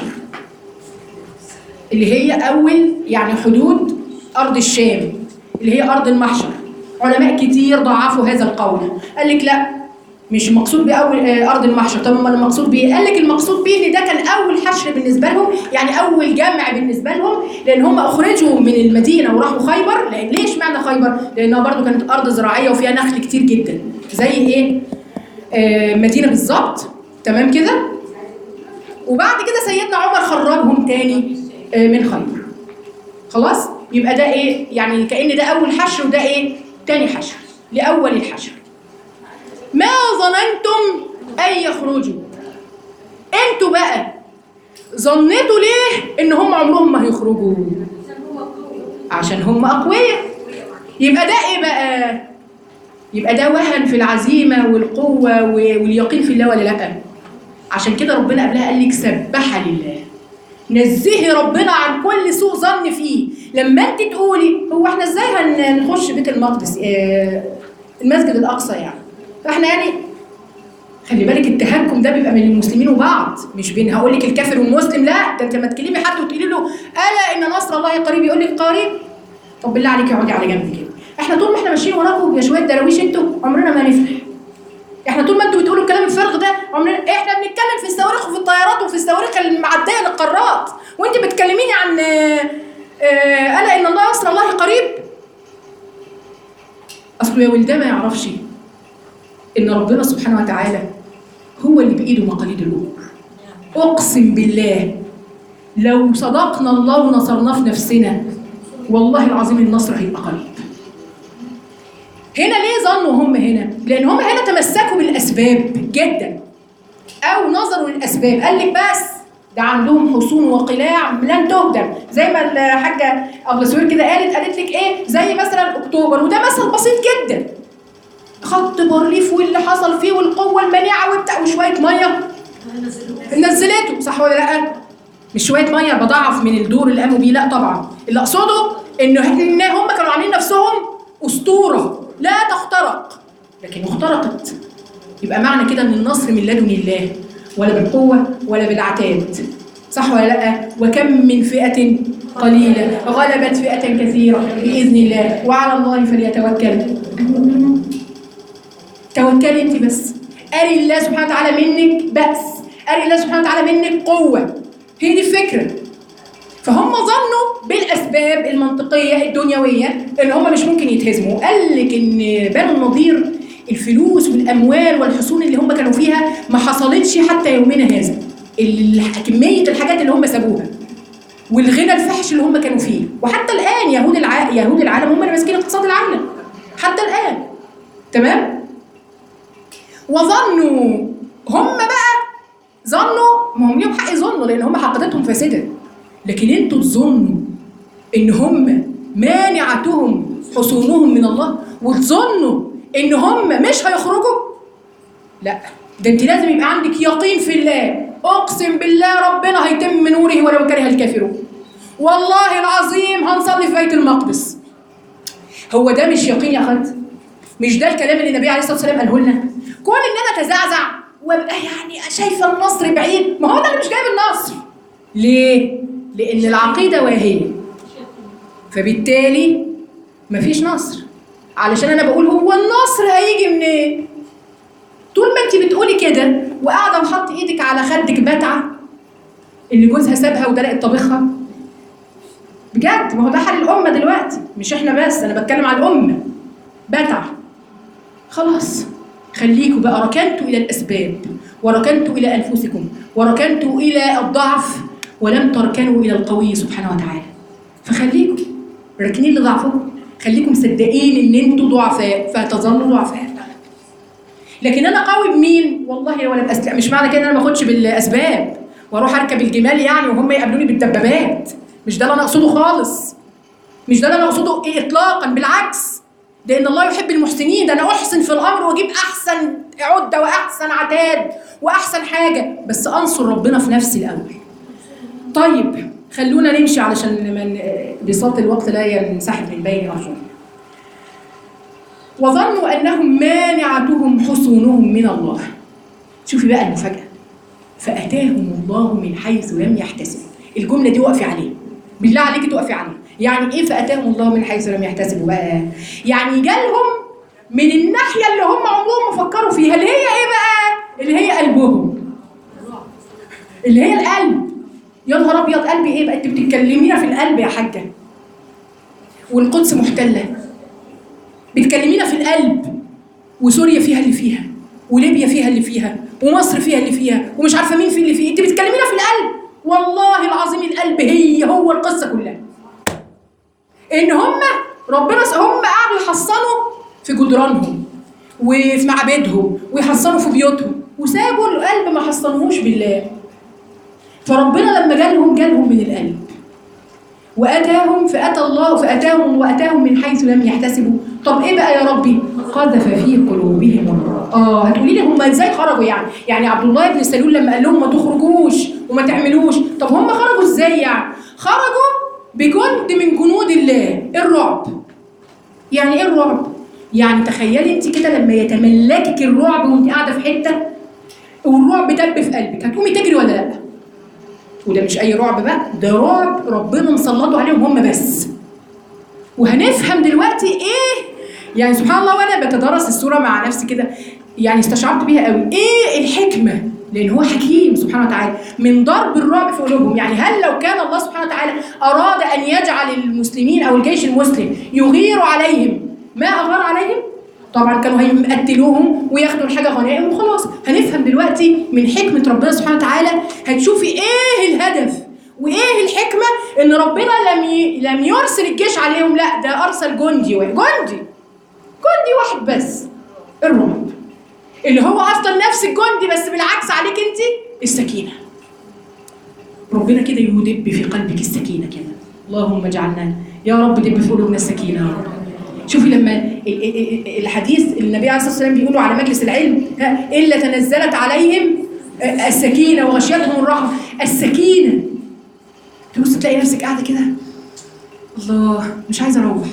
[SPEAKER 1] اللي هي اول يعني حدود ارض الشام اللي هي ارض المحشر علماء كتير ضعفوا هذا القول قال لك لا مش مقصود باول آه، ارض المحشر طب امال المقصود بايه قال لك المقصود بيه ان ده كان اول حشر بالنسبه لهم يعني اول جمع بالنسبه لهم لان هم اخرجوا من المدينه وراحوا خيبر لان ليش معنى خيبر لانها برضو كانت ارض زراعيه وفيها نخل كتير جدا زي ايه آه مدينه بالظبط تمام كده وبعد كده سيدنا عمر خرجهم تاني آه من خيبر خلاص يبقى ده ايه يعني كأن ده اول حشر وده ايه تاني حشر لاول الحشر ما ظننتم ان يخرجوا انتوا بقى ظنيتوا ليه ان هم عمرهم ما هيخرجوا عشان هم اقوياء يبقى ده ايه بقى يبقى ده وهن في العزيمه والقوه و- واليقين في الله ولا لا عشان كده ربنا قبلها قال لك سبح لله نزهي ربنا عن كل سوء ظن فيه لما انت تقولي هو احنا ازاي هنخش بيت المقدس آه، المسجد الاقصى يعني فاحنا يعني خلي بالك التهكم ده بيبقى من المسلمين وبعض مش بين هقول لك الكافر والمسلم لا ده انت لما تكلمي حد وتقولي له الا ان نصر الله قريب يقول لك قريب طب بالله عليك اقعدي على جنب كده احنا طول ما احنا ماشيين وراكم يا شويه دراويش انتوا عمرنا ما نفلح احنا طول ما انتوا بتقولوا الكلام الفارغ ده عمرنا احنا بنتكلم في الصواريخ وفي الطيارات وفي الصواريخ المعديه للقارات وانت بتكلميني عن آه، آه، الا ان الله نصر الله قريب اصله يا ولدان ما يعرفش ان ربنا سبحانه وتعالى هو اللي بايده مقاليد الامور اقسم بالله لو صدقنا الله ونصرناه في نفسنا والله العظيم النصر هيبقى قريب هنا ليه ظنوا هم هنا؟ لأن هم هنا تمسكوا بالأسباب جدا أو نظروا للأسباب قال لك بس ده عندهم حصون وقلاع لن تهدم زي ما الحاجة أبو سوير كده قالت قالت لك إيه زي مثلا أكتوبر وده مثل بسيط جدا خط بارليف واللي حصل فيه والقوة المنيعة وبتاع وشوية مية نزلته صح ولا لأ؟ مش شوية مية بضعف من الدور اللي قاموا بيه لا طبعا اللي أقصده إن إن هم كانوا عاملين نفسهم أسطورة لا تخترق لكن اخترقت يبقى معنى كده ان النصر من لدن الله ولا بالقوه ولا بالعتاد صح ولا لا وكم من فئه قليله غلبت فئه كثيره باذن الله وعلى الله فليتوكل توكلي انت بس اري الله سبحانه وتعالى منك بأس اري الله سبحانه وتعالى منك قوه هي دي الفكره فهم ظنوا بالاسباب المنطقيه الدنيويه ان هم مش ممكن يتهزموا قال لك ان بنو النضير الفلوس والاموال والحصون اللي هم كانوا فيها ما حصلتش حتى يومنا هذا ال- كميه الحاجات اللي هم سابوها والغنى الفحش اللي هم كانوا فيه وحتى الان يهود الع... يهود العالم هم اللي ماسكين اقتصاد العالم حتى الان تمام وظنوا هم بقى ظنوا ما هم ليهم حق يظنوا لان هم حقيقتهم فاسده لكن انتوا تظنوا ان هم مانعتهم حصونهم من الله وتظنوا ان هم مش هيخرجوا لا ده انت لازم يبقى عندك يقين في الله اقسم بالله ربنا هيتم نوره ولو كره الكافرون والله العظيم هنصلي في بيت المقدس هو ده مش يقين يا اخوات مش ده الكلام اللي النبي عليه الصلاه والسلام قاله لنا كون ان انا اتزعزع وابقى يعني شايفه النصر بعيد ما هو ده اللي مش جايب النصر ليه لان العقيده واهيه فبالتالي مفيش نصر علشان انا بقول هو النصر هيجي منين طول ما انت بتقولي كده وقاعده وحط ايدك على خدك بتعه اللي جوزها سابها ودلقت طبيخها بجد ما هو ده حال الامه دلوقتي مش احنا بس انا بتكلم على الامه بتعه خلاص خليكوا بقى ركنتوا الى الاسباب وركنتوا الى انفسكم وركنتوا الى الضعف ولم تركنوا الى القوي سبحانه وتعالى فخليكم راكنين لضعفكم خليكم مصدقين ان انتوا ضعفاء فتظلوا ضعفاء لكن انا قوي بمين والله ولا بأسلحة مش معنى كده ان انا ما اخدش بالاسباب واروح اركب الجمال يعني وهم يقابلوني بالدبابات مش ده اللي انا اقصده خالص مش ده اللي انا اقصده إيه اطلاقا بالعكس لان الله يحب المحسنين ده انا احسن في الامر واجيب احسن عده واحسن عتاد واحسن حاجه بس انصر ربنا في نفسي الاول طيب خلونا نمشي علشان من بساط الوقت لا ينسحب من بين ارجلنا وظنوا انهم مانعتهم حصونهم من الله شوفي بقى المفاجاه فاتاهم الله من حيث لم يحتسبوا الجمله دي وقفي عليها بالله عليكي تقفي عليها يعني ايه فاتاهم الله من حيث لم يحتسبوا بقى يعني جالهم من الناحيه اللي هم عمرهم ما فكروا فيها اللي هي ايه بقى اللي هي قلبهم اللي هي القلب يا نهار ابيض قلبي ايه بقى انت بتتكلمينا في القلب يا حاجه والقدس محتله بتكلمينا في القلب وسوريا فيها اللي فيها وليبيا فيها اللي فيها ومصر فيها اللي فيها ومش عارفه مين في اللي فيه انت بتكلمينا في القلب والله العظيم القلب هي هو القصه كلها ان هم ربنا هم قعدوا يحصنوا في جدرانهم وفي معابدهم ويحصنوا في بيوتهم وسابوا القلب ما حصنوهوش بالله فربنا لما جالهم جالهم من القلب واتاهم فاتى الله فاتاهم واتاهم من حيث لم يحتسبوا طب ايه بقى يا ربي قذف في قلوبهم الرعب اه هتقولي لي هم ازاي خرجوا يعني يعني عبد الله بن سلول لما قال لهم ما تخرجوش وما تعملوش طب هم خرجوا ازاي يعني خرجوا بجند من جنود الله الرعب يعني ايه الرعب يعني تخيلي انت كده لما يتملكك الرعب وانت قاعده في حته والرعب دب في قلبك هتقومي تجري ولا لا وده مش اي رعب بقى ده رعب ربنا مسلطه عليهم هم بس وهنفهم دلوقتي ايه يعني سبحان الله وانا بتدرس السوره مع نفسي كده يعني استشعرت بيها قوي ايه الحكمه لان هو حكيم سبحانه وتعالى من ضرب الرعب في قلوبهم يعني هل لو كان الله سبحانه وتعالى اراد ان يجعل المسلمين او الجيش المسلم يغير عليهم ما اغار عليهم طبعا كانوا هيقتلوهم وياخدوا الحاجه غنائم وخلاص هنفهم دلوقتي من حكمه ربنا سبحانه وتعالى هتشوفي ايه الهدف وايه الحكمه ان ربنا لم ي... لم يرسل الجيش عليهم لا ده ارسل جندي واحد جندي جندي واحد بس الرعب اللي هو اصلا نفس الجندي بس بالعكس عليك انت السكينه ربنا كده يدب في قلبك السكينه كده اللهم اجعلنا يا رب دب في قلوبنا السكينه يا رب شوفي لما ال- ال- ال- الحديث النبي عليه الصلاه والسلام بيقولوا على مجلس العلم ها، الا تنزلت عليهم السكينه وغشيتهم الرحمه السكينه تبص تلاقي نفسك قاعده كده الله مش عايزه اروح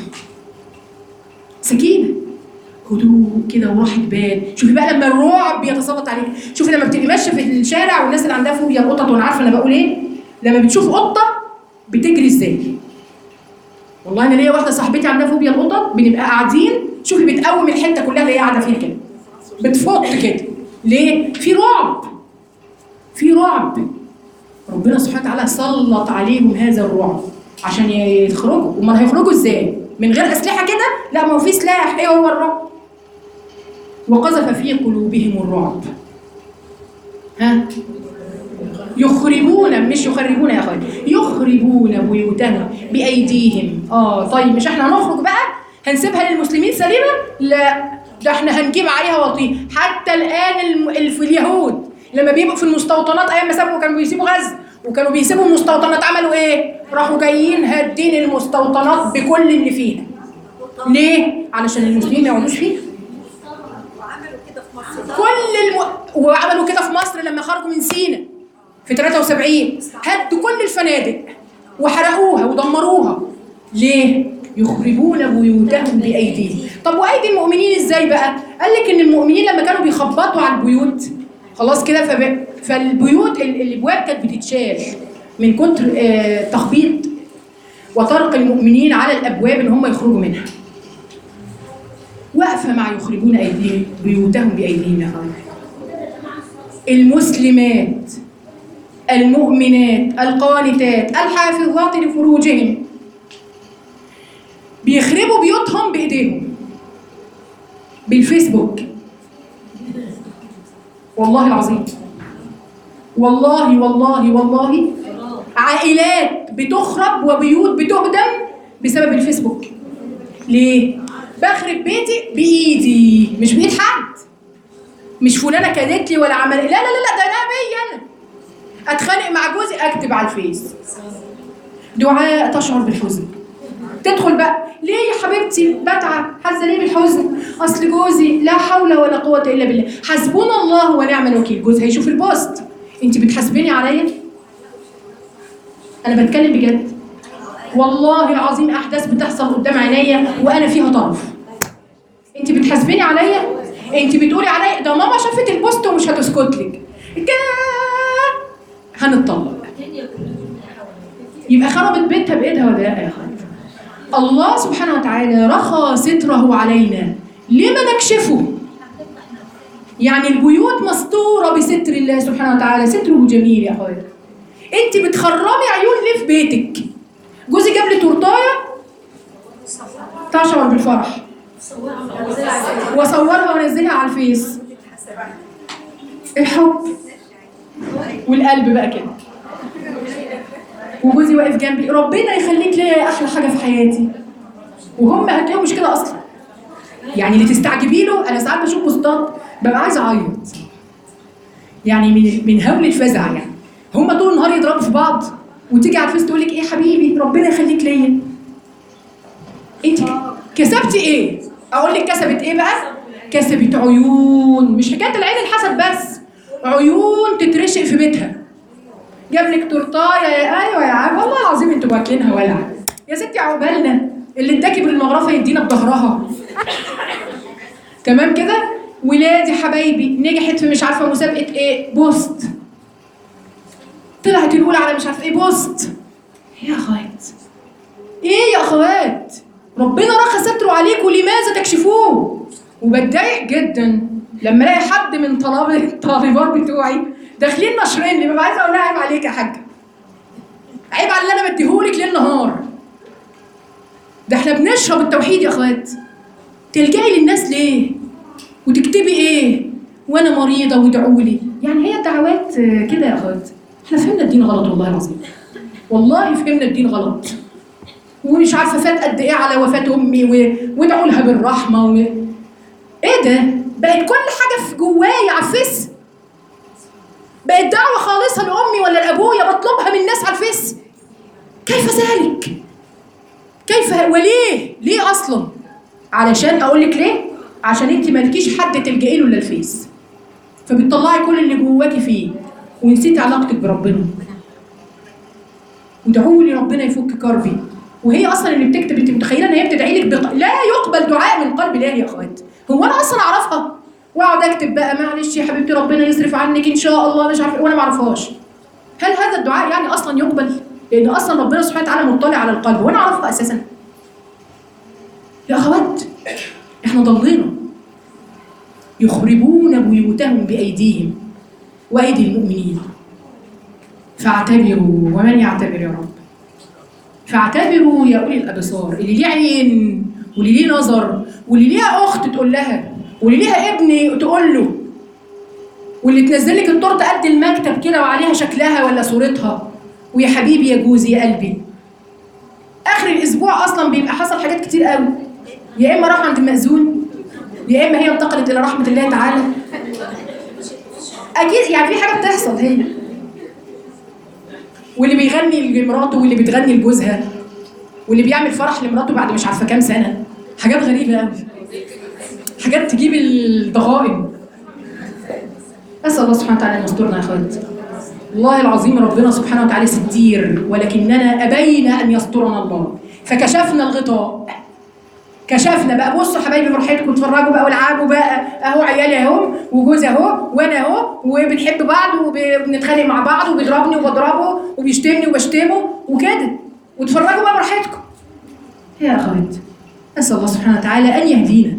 [SPEAKER 1] سكينه هدوء كده وراحه بال شوفي بقى لما الرعب بيتسلط عليك شوفي لما بتبقي ماشيه في الشارع والناس اللي عندها فوبيا القطط وانا عارفه انا بقول ايه لما بتشوف قطه بتجري ازاي والله انا ليا واحده صاحبتي عندها فوبيا القطط بنبقى قاعدين شوفي بتقوم الحته كلها اللي هي قاعده فيها كده بتفط كده ليه في رعب في رعب ربنا سبحانه وتعالى سلط عليهم هذا الرعب عشان يخرجوا امال هيخرجوا ازاي من غير اسلحه كده لا ما هو في سلاح ايه هو الرعب وقذف في قلوبهم الرعب ها يخربون مش يخربون يا اخوان يخربون بيوتهم بايديهم اه طيب مش احنا هنخرج بقى هنسيبها للمسلمين سليمه لا ده احنا هنجيب عليها وطين حتى الان الم... الف- اليهود لما بيبقوا في المستوطنات ايام ما سابوا كانوا بيسيبوا غزه وكانوا بيسيبوا المستوطنات عملوا ايه؟ راحوا جايين هادين المستوطنات بكل اللي فيها ليه؟ علشان المسلمين ما يقعدوش فيها
[SPEAKER 3] وعملوا كده في مصر
[SPEAKER 1] كل الم... وعملوا كده في مصر لما خرجوا من سينا في 73 هدوا كل الفنادق وحرقوها ودمروها ليه؟ يخربون بيوتهم بايديهم طب وايدي المؤمنين ازاي بقى؟ قال لك ان المؤمنين لما كانوا بيخبطوا على البيوت خلاص كده فب... فالبيوت ال- الابواب كانت بتتشال من كتر آه تخبيط وطرق المؤمنين على الابواب ان هم يخرجوا منها واقفه مع يخربون ايديهم بيوتهم بايديهم يا اخوان المسلمات المؤمنات القانتات الحافظات لفروجهم بيخربوا بيوتهم بايديهم بالفيسبوك والله العظيم والله والله والله عائلات بتخرب وبيوت بتهدم بسبب الفيسبوك ليه؟ بخرب بيتي بايدي مش بايد حد مش فلانه كادت لي ولا عمل لا لا لا لا ده انا بيا انا اتخانق مع جوزي اكتب على الفيس دعاء تشعر بالحزن تدخل بقى ليه يا حبيبتي بتعب حاسه ليه بالحزن اصل جوزي لا حول ولا قوه الا بالله حسبنا الله ونعم الوكيل جوزي هيشوف البوست انت بتحاسبيني عليا انا بتكلم بجد والله العظيم احداث بتحصل قدام عينيا وانا فيها طرف انت بتحاسبيني عليا انت بتقولي عليا ده ماما شافت البوست ومش هتسكت لك كا- هنتطلق يبقى خربت بيتها بايدها ولا لا يا خالد الله سبحانه وتعالى رخى ستره علينا ليه ما نكشفه يعني البيوت مستوره بستر الله سبحانه وتعالى ستره جميل يا خالد انت بتخرمي عيون ليه في بيتك جوزي جاب لي تورتايه تشعر بالفرح واصورها وانزلها على الفيس الحب والقلب بقى كده وجوزي واقف جنبي ربنا يخليك ليا احلى حاجه في حياتي وهم هتلاقيهم مش كده اصلا يعني اللي تستعجبي له انا ساعات بشوف بوستات ببقى عايزه اعيط يعني من من هول الفزع يعني هم طول النهار يضربوا في بعض وتيجي على الفيس تقول لك ايه حبيبي ربنا يخليك ليا انت كسبتي ايه اقول لك كسبت ايه بقى كسبت عيون مش حكايه العين الحسد بس عيون تترشق في بيتها جاب لك تورتايه يا ايوه يا عم والله العظيم انتوا واكلينها ولع يا ستي عقبالنا اللي اداكي بالمغرفه يدينا بظهرها تمام كده ولادي حبايبي نجحت في مش عارفه مسابقه ايه بوست طلعت الاولى على مش عارفه ايه بوست يا اخوات ايه يا اخوات ربنا رخى ستره عليكم لماذا تكشفوه وبتضايق جدا لما الاقي حد من طلاب الطالبات بتوعي داخلين ناشرين لي ببقى عايزه اقول لها عيب عليك يا حاجه عيب على اللي انا بديهولك ليل نهار ده احنا بنشرب التوحيد يا اخوات تلجئي للناس ليه وتكتبي ايه وانا مريضه وادعوا لي يعني هي الدعوات آه، كده يا اخوات احنا فهمنا الدين غلط والله العظيم والله فهمنا الدين غلط ومش عارفه فات قد ايه على وفاه امي و... وادعوا لها بالرحمه و... ايه ده بقت كل حاجه في جوايا على الفيس بقت دعوه خالصه لامي ولا لابويا بطلبها من الناس على الفيس كيف ذلك كيف وليه ليه اصلا علشان اقول لك ليه عشان انت مالكيش حد تلجئي له الا الفيس فبتطلعي كل اللي جواكي فيه ونسيتي علاقتك بربنا ودعوا لي ربنا يفك كربي وهي اصلا اللي بتكتب انت متخيله ان هي بتدعي لك بق... لا يقبل دعاء من قلب الله يا اخوات هو انا اصلا اعرفها واقعد اكتب بقى معلش يا حبيبتي ربنا يصرف عنك ان شاء الله مش عارفه إيه، وانا ما اعرفهاش هل هذا الدعاء يعني اصلا يقبل لان اصلا ربنا سبحانه وتعالى مطلع على القلب وانا اعرفها اساسا يا اخوات احنا ضلينا يخربون بيوتهم بايديهم وايدي المؤمنين فاعتبروا ومن يعتبر يا رب فاعتبروا يا اولي الابصار اللي ليه عين واللي ليه نظر واللي ليها اخت تقول لها واللي ليها ابن تقول له واللي تنزل لك التورته قد المكتب كده وعليها شكلها ولا صورتها ويا حبيبي يا جوزي يا قلبي اخر الاسبوع اصلا بيبقى حصل حاجات كتير قوي يا اما راح عند المأذون يا اما هي انتقلت الى رحمه الله تعالى اكيد يعني في حاجه بتحصل هي واللي بيغني لمراته واللي بتغني لجوزها واللي بيعمل فرح لمراته بعد مش عارفه كام سنه حاجات غريبه قوي حاجات تجيب الضغائن اسال الله سبحانه وتعالى ان يسترنا يا اخوات والله العظيم ربنا سبحانه وتعالى ستير ولكننا ابينا ان يسترنا الله فكشفنا الغطاء كشفنا بقى بصوا حبايبي براحتكم اتفرجوا بقى والعبوا بقى اهو عيالي اهو وجوزي اهو وانا اهو وبنحب بعض وبنتخانق مع بعض وبيضربني وبضربه وبيشتمني وبشتمه وكده واتفرجوا بقى براحتكم يا اخوات اسال الله سبحانه وتعالى ان يهدينا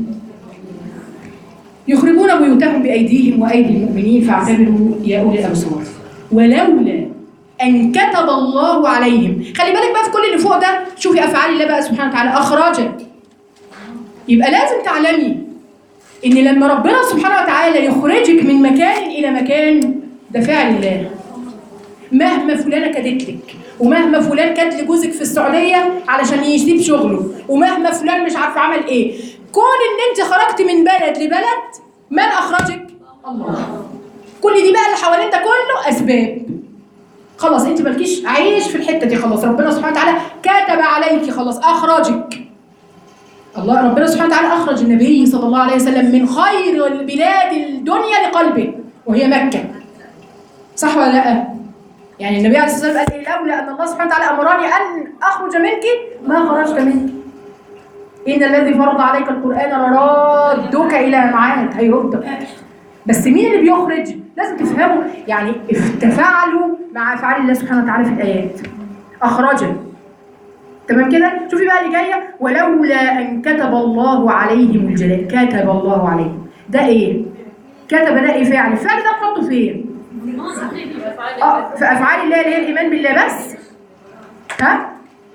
[SPEAKER 1] يخربون بيوتهم بايديهم وايدي المؤمنين فاعتبروا يا اولي الابصار ولولا ان كتب الله عليهم خلي بالك بقى في كل اللي فوق ده شوفي افعال الله بقى سبحانه وتعالى اخرجك يبقى لازم تعلمي ان لما ربنا سبحانه وتعالى يخرجك من مكان الى مكان ده فعل الله مهما فلانه كادت لك ومهما فلان كاد لجوزك في السعوديه علشان يسيب شغله ومهما فلان مش عارفه عمل ايه كون ان انت خرجت من بلد لبلد من اخرجك الله كل دي بقى اللي حوالين ده كله اسباب خلاص انت مالكيش عيش في الحته دي خلاص ربنا سبحانه وتعالى كتب عليك خلاص اخرجك الله ربنا سبحانه وتعالى اخرج النبي صلى الله عليه وسلم من خير البلاد الدنيا لقلبه وهي مكه صح ولا لا يعني النبي عليه الصلاه والسلام قال إيه لولا ان الله سبحانه وتعالى امرني ان اخرج منك ما خرجت منك ان الذي فرض عليك القران لرادك الى معاد هيردك بس مين اللي بيخرج لازم تفهموا يعني تفاعلوا مع افعال الله سبحانه وتعالى في الايات اخرج تمام كده شوفي بقى اللي جايه ولولا ان كتب الله عليهم الجلاء كتب الله عليهم ده ايه كتب ده ايه فعل الفعل ده نحطه فين اه في افعال الله اللي هي الايمان بالله بس ها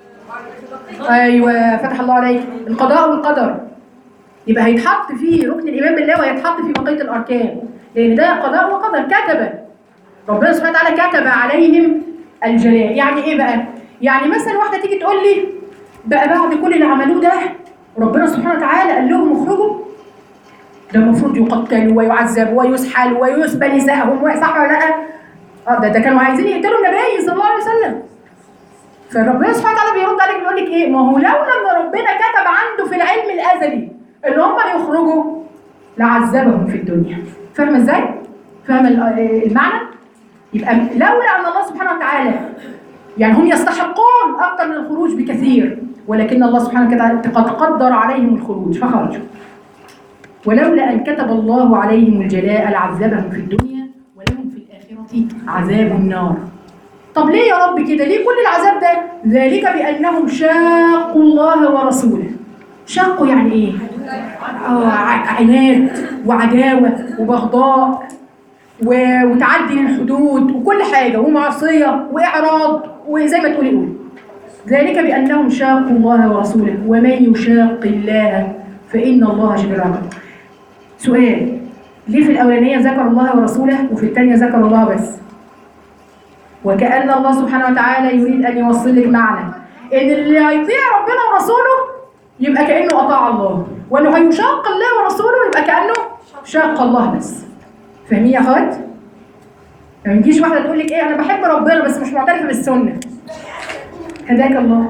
[SPEAKER 1] ايوه فتح الله عليك القضاء والقدر يبقى هيتحط فيه ركن الايمان بالله وهيتحط فيه بقيه الاركان لان ده قضاء وقدر كتب ربنا سبحانه وتعالى كتب عليهم الجلاء يعني ايه بقى يعني مثلا واحده تيجي تقول لي بقى بعد كل اللي عملوه ده ربنا سبحانه وتعالى قال لهم اخرجوا ده المفروض يقتلوا ويعذبوا ويسحلوا ويسبى نسائهم صح ولا لا؟ اه ده, ده كانوا عايزين يقتلوا النبي صلى الله عليه وسلم فربنا سبحانه وتعالى بيرد عليك بيقول لك ايه؟ ما هو لولا ان ربنا كتب عنده في العلم الازلي ان هم يخرجوا لعذبهم في الدنيا. فاهمه ازاي؟ فاهمه ال- المعنى؟ يبقى لولا ان الله سبحانه وتعالى يعني هم يستحقون اكثر من الخروج بكثير ولكن الله سبحانه وتعالى قد قدر عليهم الخروج فخرجوا. ولولا ان كتب الله عليهم الجلاء لعذبهم في الدنيا ولهم في الاخره عذاب النار. طب ليه يا رب كده؟ ليه كل العذاب ده؟ ذلك بأنهم شاقوا الله ورسوله. شاقوا يعني إيه؟ آه ع- عناد وعداوة وبغضاء و- وتعدي للحدود وكل حاجة ومعصية وإعراض وزي ما تقولي قولي. ذلك بأنهم شاقوا الله ورسوله ومن يشاق الله فإن الله شديد العقاب. سؤال ليه في الأولانية ذكر الله ورسوله وفي الثانية ذكر الله بس؟ وكأن الله سبحانه وتعالى يريد أن يوصل لك معنى إن اللي هيطيع ربنا ورسوله يبقى كأنه أطاع الله واللي هيشاق الله ورسوله يبقى كأنه شاق الله بس فاهمين يا أخوات؟ ما يجيش واحدة تقول لك إيه أنا بحب ربنا بس مش معترفة بالسنة هداك الله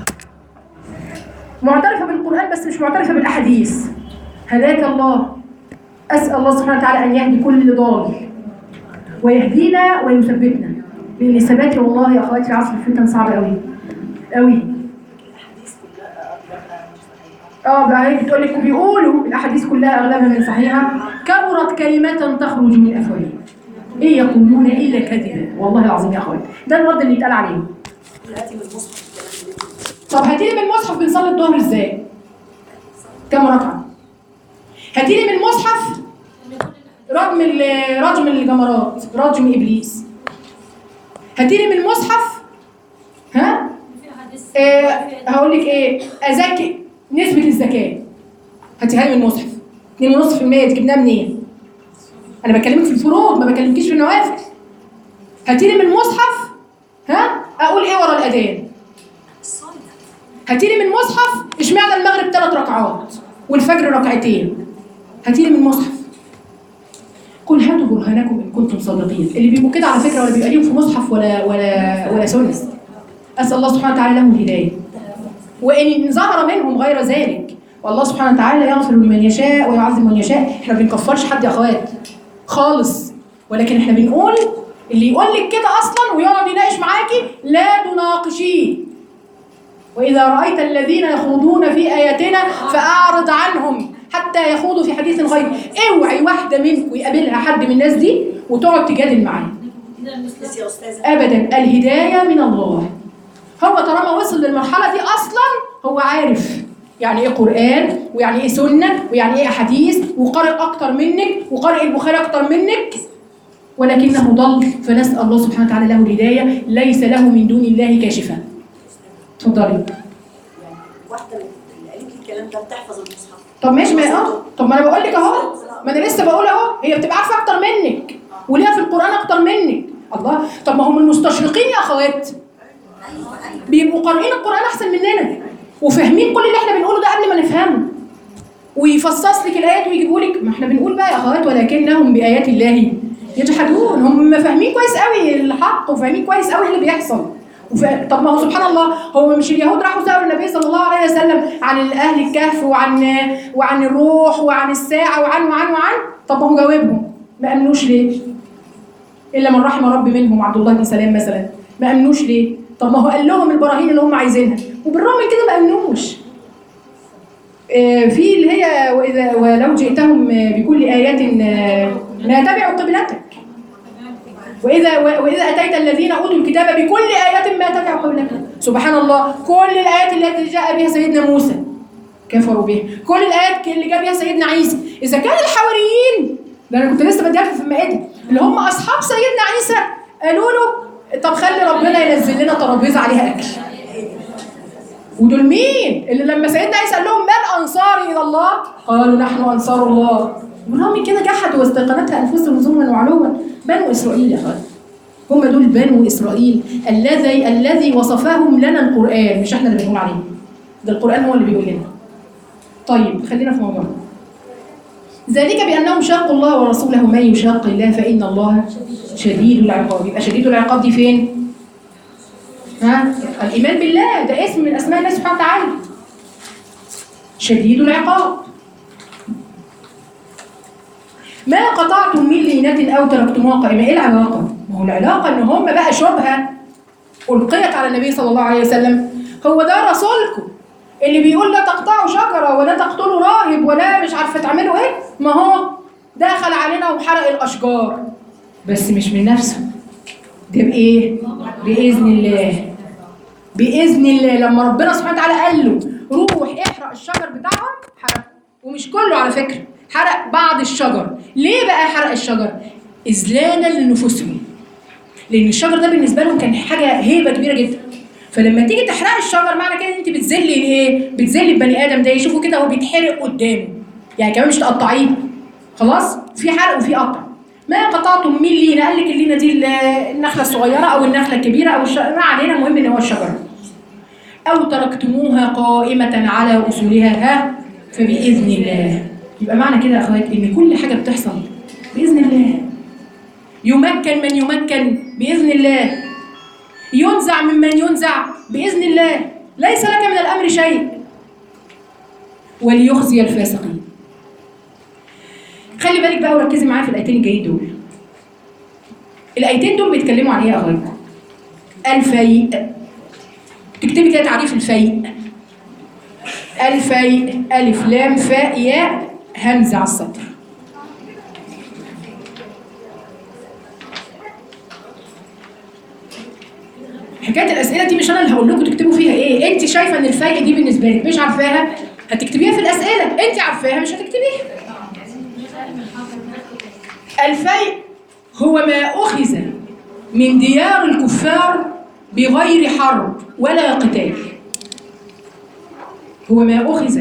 [SPEAKER 1] معترفة بالقرآن بس مش معترفة بالأحاديث هداك الله أسأل الله سبحانه وتعالى أن يهدي كل ضال ويهدينا ويثبتنا لان الثبات والله يا اخواتي في عصر الفتن صعب قوي قوي اه بقى هي بتقول لك وبيقولوا الاحاديث كلها اغلبها من صحيحه كبرت كلمه تخرج من افواههم ايه يقولون الا كذبا والله العظيم يا اخواتي ده الرد اللي يتقال عليهم طب هاتي لي من المصحف بنصلي الظهر ازاي؟ كم ركعه؟ هاتي لي من المصحف رجم ال- رجم الجمرات رجم ابليس هاتي لي من المصحف ها آه هقول لك ايه ازكي نسبه الزكاه هاتيها لي من المصحف 2.5% دي جبناها منين انا بكلمك في الفروض ما بكلمكيش في النوافل هاتي لي من المصحف ها اقول ايه ورا الاذان هاتي لي من المصحف اشمعنى المغرب ثلاث ركعات والفجر ركعتين هاتي لي من المصحف قل هاتوا برهانكم ان كنتم صادقين اللي بيبقوا كده على فكره ولا بيبقى ليهم في مصحف ولا ولا ولا سنه اسال الله سبحانه وتعالى لهم الهدايه وان ظهر منهم غير ذلك والله سبحانه وتعالى يغفر لمن يشاء ويعذب من يشاء احنا ما بنكفرش حد يا اخوات خالص ولكن احنا بنقول اللي يقول لك كده اصلا ويقعد يناقش معاكي لا تناقشيه وإذا رأيت الذين يخوضون في آياتنا فأعرض عنهم حتى يخوضوا في حديث غير اوعي واحدة منكم يقابلها حد من الناس دي وتقعد تجادل معاه
[SPEAKER 2] بس يا استاذه
[SPEAKER 1] أبدا الهداية من الله هو طالما وصل للمرحلة دي أصلا هو عارف يعني ايه قرآن ويعني ايه سنة ويعني ايه أحاديث وقارئ أكتر منك وقارئ البخاري أكتر منك ولكنه ضل فنسأل الله سبحانه وتعالى له الهداية ليس له من دون الله كاشفة اتفضلي
[SPEAKER 2] واحده من اللي قالت لي الكلام ده بتحفظ المصحف
[SPEAKER 1] طب ماشي ما اه طب ما انا بقول لك اهو ما انا لسه بقول اهو هي بتبقى عارفه اكتر منك وليها في القران اكتر منك الله طب ما هم المستشرقين يا اخوات بيبقوا قارئين القران احسن مننا وفاهمين كل اللي احنا بنقوله ده قبل ما نفهمه ويفصص لك الايات ويجيبوا لك ما احنا بنقول بقى يا اخوات ولكنهم بايات الله يجحدون هم فاهمين كويس قوي الحق وفاهمين كويس قوي اللي بيحصل وف... طب ما هو سبحان الله هو مش اليهود راحوا سالوا النبي صلى الله عليه وسلم عن اهل الكهف وعن وعن الروح وعن الساعه وعن وعن وعن طب ما هو جاوبهم ما امنوش ليه؟ الا من رحم ربي منهم عبد الله بن سلام مثلا ما امنوش ليه؟ طب ما هو قال لهم البراهين اللي هم عايزينها وبالرغم من كده ما امنوش آه، في اللي هي واذا ولو جئتهم آه، بكل ايه آه، لا تبعوا قبلتك واذا واذا اتيت الذين اوتوا الكتاب بكل ايه ما تبعوا قبلتك سبحان الله كل الايات التي جاء بها سيدنا موسى كفروا بها كل الايات اللي جاء بها سيدنا عيسى اذا كان الحواريين ده انا كنت لسه بديها في المائده اللي هم اصحاب سيدنا عيسى قالوا له طب خلي ربنا ينزل لنا ترابيزه عليها اكل ودول مين؟ اللي لما سيدنا عيسى قال لهم من انصاري الى الله؟ قالوا نحن انصار الله. ورغم من كده جحدوا واستيقنتها انفسهم ظلما وعلوا بنو اسرائيل يا اخوان. هم دول بنو اسرائيل الذي الذي وصفهم لنا القران مش احنا اللي بنقول عليه. ده القران هو اللي بيقول لنا. طيب خلينا في موضوعنا. ذلك بانهم شاقوا الله ورسوله من يشاق الله فان الله شديد العقاب، يبقى شديد العقاب دي فين؟ ها؟ الإيمان بالله ده اسم من أسماء الله سبحانه وتعالى شديد العقاب ما قطعتم من لينة أو تركتموها قائمة إيه العلاقة؟ ما هو العلاقة إن هم بقى شبهة ألقيت على النبي صلى الله عليه وسلم هو ده رسولكم اللي بيقول لا تقطعوا شجرة ولا تقتلوا راهب ولا مش عارفة تعملوا إيه؟ ما هو دخل علينا وحرق الأشجار بس مش من نفسه ده بإيه؟ بإذن الله بإذن الله لما ربنا سبحانه وتعالى قال له روح احرق الشجر بتاعهم حرق ومش كله على فكرة حرق بعض الشجر ليه بقى حرق الشجر؟ إذلالا لنفوسهم لأن الشجر ده بالنسبة لهم كان حاجة هيبة كبيرة جدا فلما تيجي تحرق الشجر معنى كده ان انت بتذلي الايه؟ بتذلي البني ادم ده يشوفه كده هو بيتحرق قدامه يعني كمان مش تقطعيه خلاص؟ في حرق وفي قطع ما قطعتم من لينة قال لك اللينة دي ال- النخلة الصغيرة أو النخلة الكبيرة أو الش... ما علينا المهم إن هو الشجرة أو تركتموها قائمة على أصولها ها فبإذن الله يبقى معنى كده يا أخوات إن كل حاجة بتحصل بإذن الله يمكن من يمكن بإذن الله ينزع ممن ينزع بإذن الله ليس لك من الأمر شيء وليخزي الفاسقين خلي بالك بقى وركزي معايا في الايتين الجايين دول الايتين دول بيتكلموا عن ايه يا اخوات الفيء تكتبي كده تعريف الفيء الفيء الف لام فاء ياء همزه على السطر حكايه الاسئله دي مش انا اللي هقول لكم تكتبوا فيها ايه انت شايفه ان الفيء دي بالنسبه لك مش عارفاها هتكتبيها في الاسئله انت عارفاها مش هتكتبيها الفيء هو ما أخذ من ديار الكفار بغير حرب ولا قتال هو ما أخذ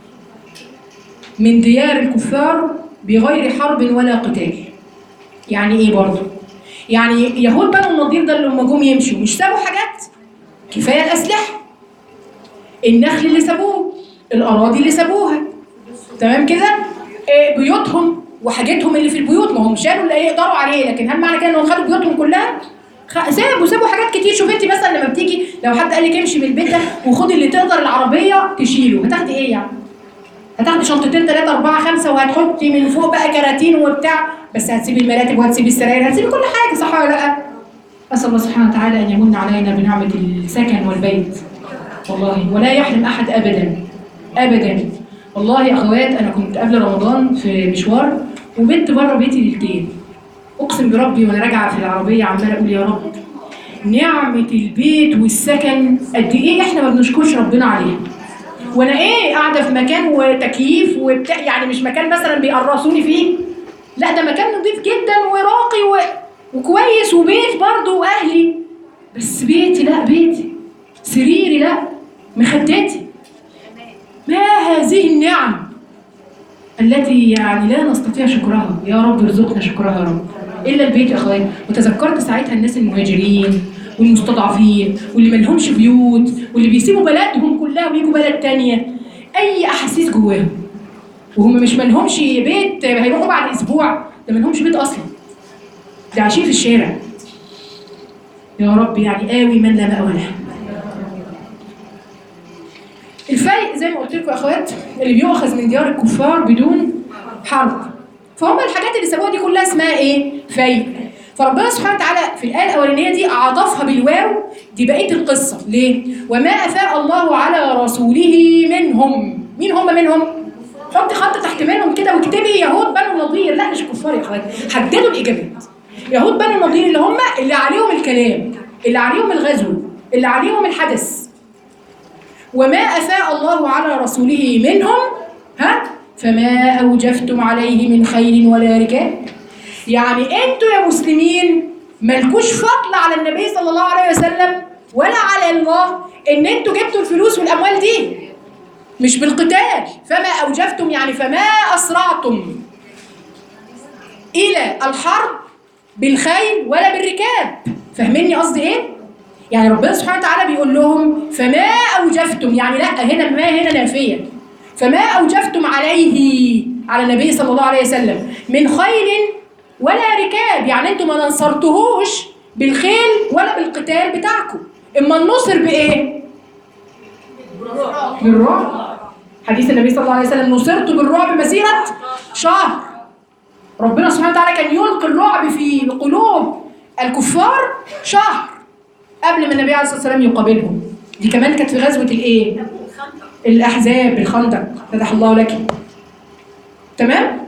[SPEAKER 1] من ديار الكفار بغير حرب ولا قتال يعني إيه برضه؟ يعني يهود بنو النضير ده اللي هم جم يمشوا مش سابوا حاجات كفاية الأسلحة النخل اللي سابوه الأراضي اللي سابوها تمام كده آه، بيوتهم وحاجاتهم اللي في البيوت ما هم شالوا اللي يقدروا عليه لكن هل معنى كده انهم خدوا بيوتهم كلها خ- سابوا سابوا حاجات كتير شوف انت مثلا لما بتيجي لو حد قال لك امشي من البيت ده وخدي اللي تقدر العربيه تشيله هتاخدي ايه يعني؟ هتاخدي شنطتين ثلاثة أربعة خمسة وهتحطي من فوق بقى كراتين وبتاع بس هتسيبي المراتب وهتسيبي السراير هتسيبي كل حاجة صح ولا لأ؟ أسأل الله سبحانه وتعالى أن يمن علينا بنعمة السكن والبيت والله ولا يحرم أحد أبدا أبدا والله يا أخوات أنا كنت قبل رمضان في مشوار وبنت بره بيتي ليلتين أقسم بربي وأنا راجعة في العربية عمالة أقول يا رب نعمة البيت والسكن قد إيه إحنا ما بنشكرش ربنا عليها وانا ايه قاعده في مكان وتكييف وبتاع يعني مش مكان مثلا بيقرصوني فيه لا ده مكان نظيف جدا وراقي و... وكويس وبيت برضه واهلي بس بيتي لا بيتي سريري لا مخدتي ما هذه النعم التي يعني لا نستطيع شكرها يا رب ارزقنا شكرها يا رب الا البيت يا اخوان وتذكرت ساعتها الناس المهاجرين والمستضعفين واللي ملهمش بيوت واللي بيسيبوا بلدهم كلها ويجوا بلد تانية اي احاسيس جواهم وهم مش مالهمش بيت هيروحوا بعد اسبوع ده مالهمش بيت اصلا ده عايشين في الشارع يا رب يعني قوي من لا مأوى له الفرق زي ما قلت لكم يا اخوات اللي بيؤخذ من ديار الكفار بدون حرب فهم الحاجات اللي سابوها دي كلها اسمها ايه؟ فيء فربنا سبحانه وتعالى في الآية الأولانية دي عطفها بالواو دي بقية القصة ليه؟ وما أفاء الله على رسوله منهم مين هم منهم؟ حطي خط تحت منهم كده واكتبي يهود بنو النضير لا مش كفار يا اخوات حددوا الإجابات يهود بنو النضير اللي هم اللي عليهم الكلام اللي عليهم الغزو اللي عليهم الحدث وما أفاء الله على رسوله منهم ها فما أوجفتم عليه من خيل ولا ركاب يعني انتوا يا مسلمين مالكوش فضل على النبي صلى الله عليه وسلم ولا على الله ان انتوا جبتوا الفلوس والاموال دي مش بالقتال فما اوجفتم يعني فما اسرعتم الى الحرب بالخيل ولا بالركاب فاهميني قصدي ايه يعني ربنا سبحانه وتعالى بيقول لهم فما اوجفتم يعني لا هنا ما هنا نافيه فما اوجفتم عليه على النبي صلى الله عليه وسلم من خيل ولا ركاب يعني انتوا ما نصرتهوش بالخيل ولا بالقتال بتاعكم اما النصر بايه بالرعب حديث النبي صلى الله عليه وسلم نصرت بالرعب مسيره شهر ربنا سبحانه وتعالى كان يلقي الرعب في قلوب الكفار شهر قبل ما النبي عليه الصلاه والسلام يقابلهم دي كمان كانت في غزوه الايه الاحزاب الخندق فتح الله لك تمام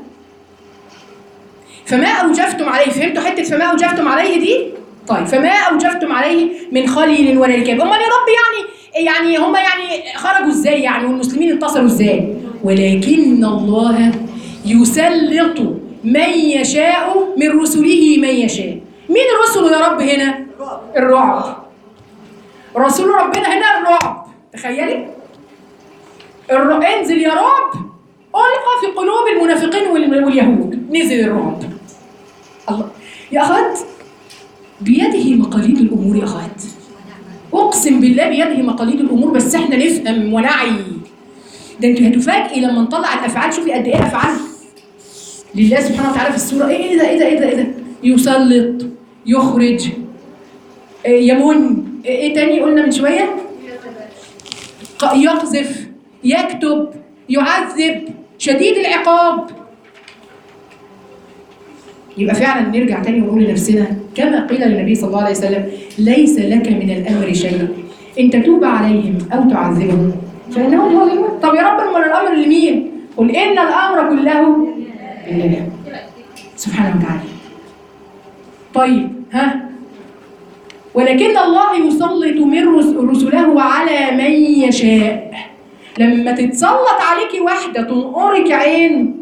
[SPEAKER 1] فما اوجفتم عليه فهمتوا حته فما اوجفتم عليه دي طيب فما اوجفتم عليه من خليل ولا ركاب امال يا رب يعني يعني هم يعني خرجوا ازاي يعني والمسلمين انتصروا ازاي ولكن الله يسلط من يشاء من رسله من يشاء مين الرسل يا رب هنا الرعب رسول ربنا هنا الرعب تخيلي الر... انزل يا رعب ألقى في قلوب المنافقين وال- واليهود نزل الرعب الله يا أخوات بيده مقاليد الأمور يا أخوات أقسم بالله بيده مقاليد الأمور بس إحنا نفهم ونعي ده أنتوا هتفاجئي لما نطلع الأفعال شوفي قد إيه أفعال لله سبحانه وتعالى في السورة إيه إيه ده إيه ده إيه ده إيه ده يسلط يخرج إيه يمن إيه, إيه تاني قلنا من شوية ق- يقذف يكتب يعذب شديد العقاب يبقى فعلا نرجع تاني ونقول لنفسنا كما قيل للنبي صلى الله عليه وسلم ليس لك من الامر شيء ان تتوب عليهم او تعذبهم فانهم ظالمون طب يا رب امال الامر لمين؟ قل ان الامر كله لله سبحانه وتعالى طيب ها ولكن الله يسلط من رس- رسله على من يشاء لما تتسلط عليكي واحدة تنقرك عين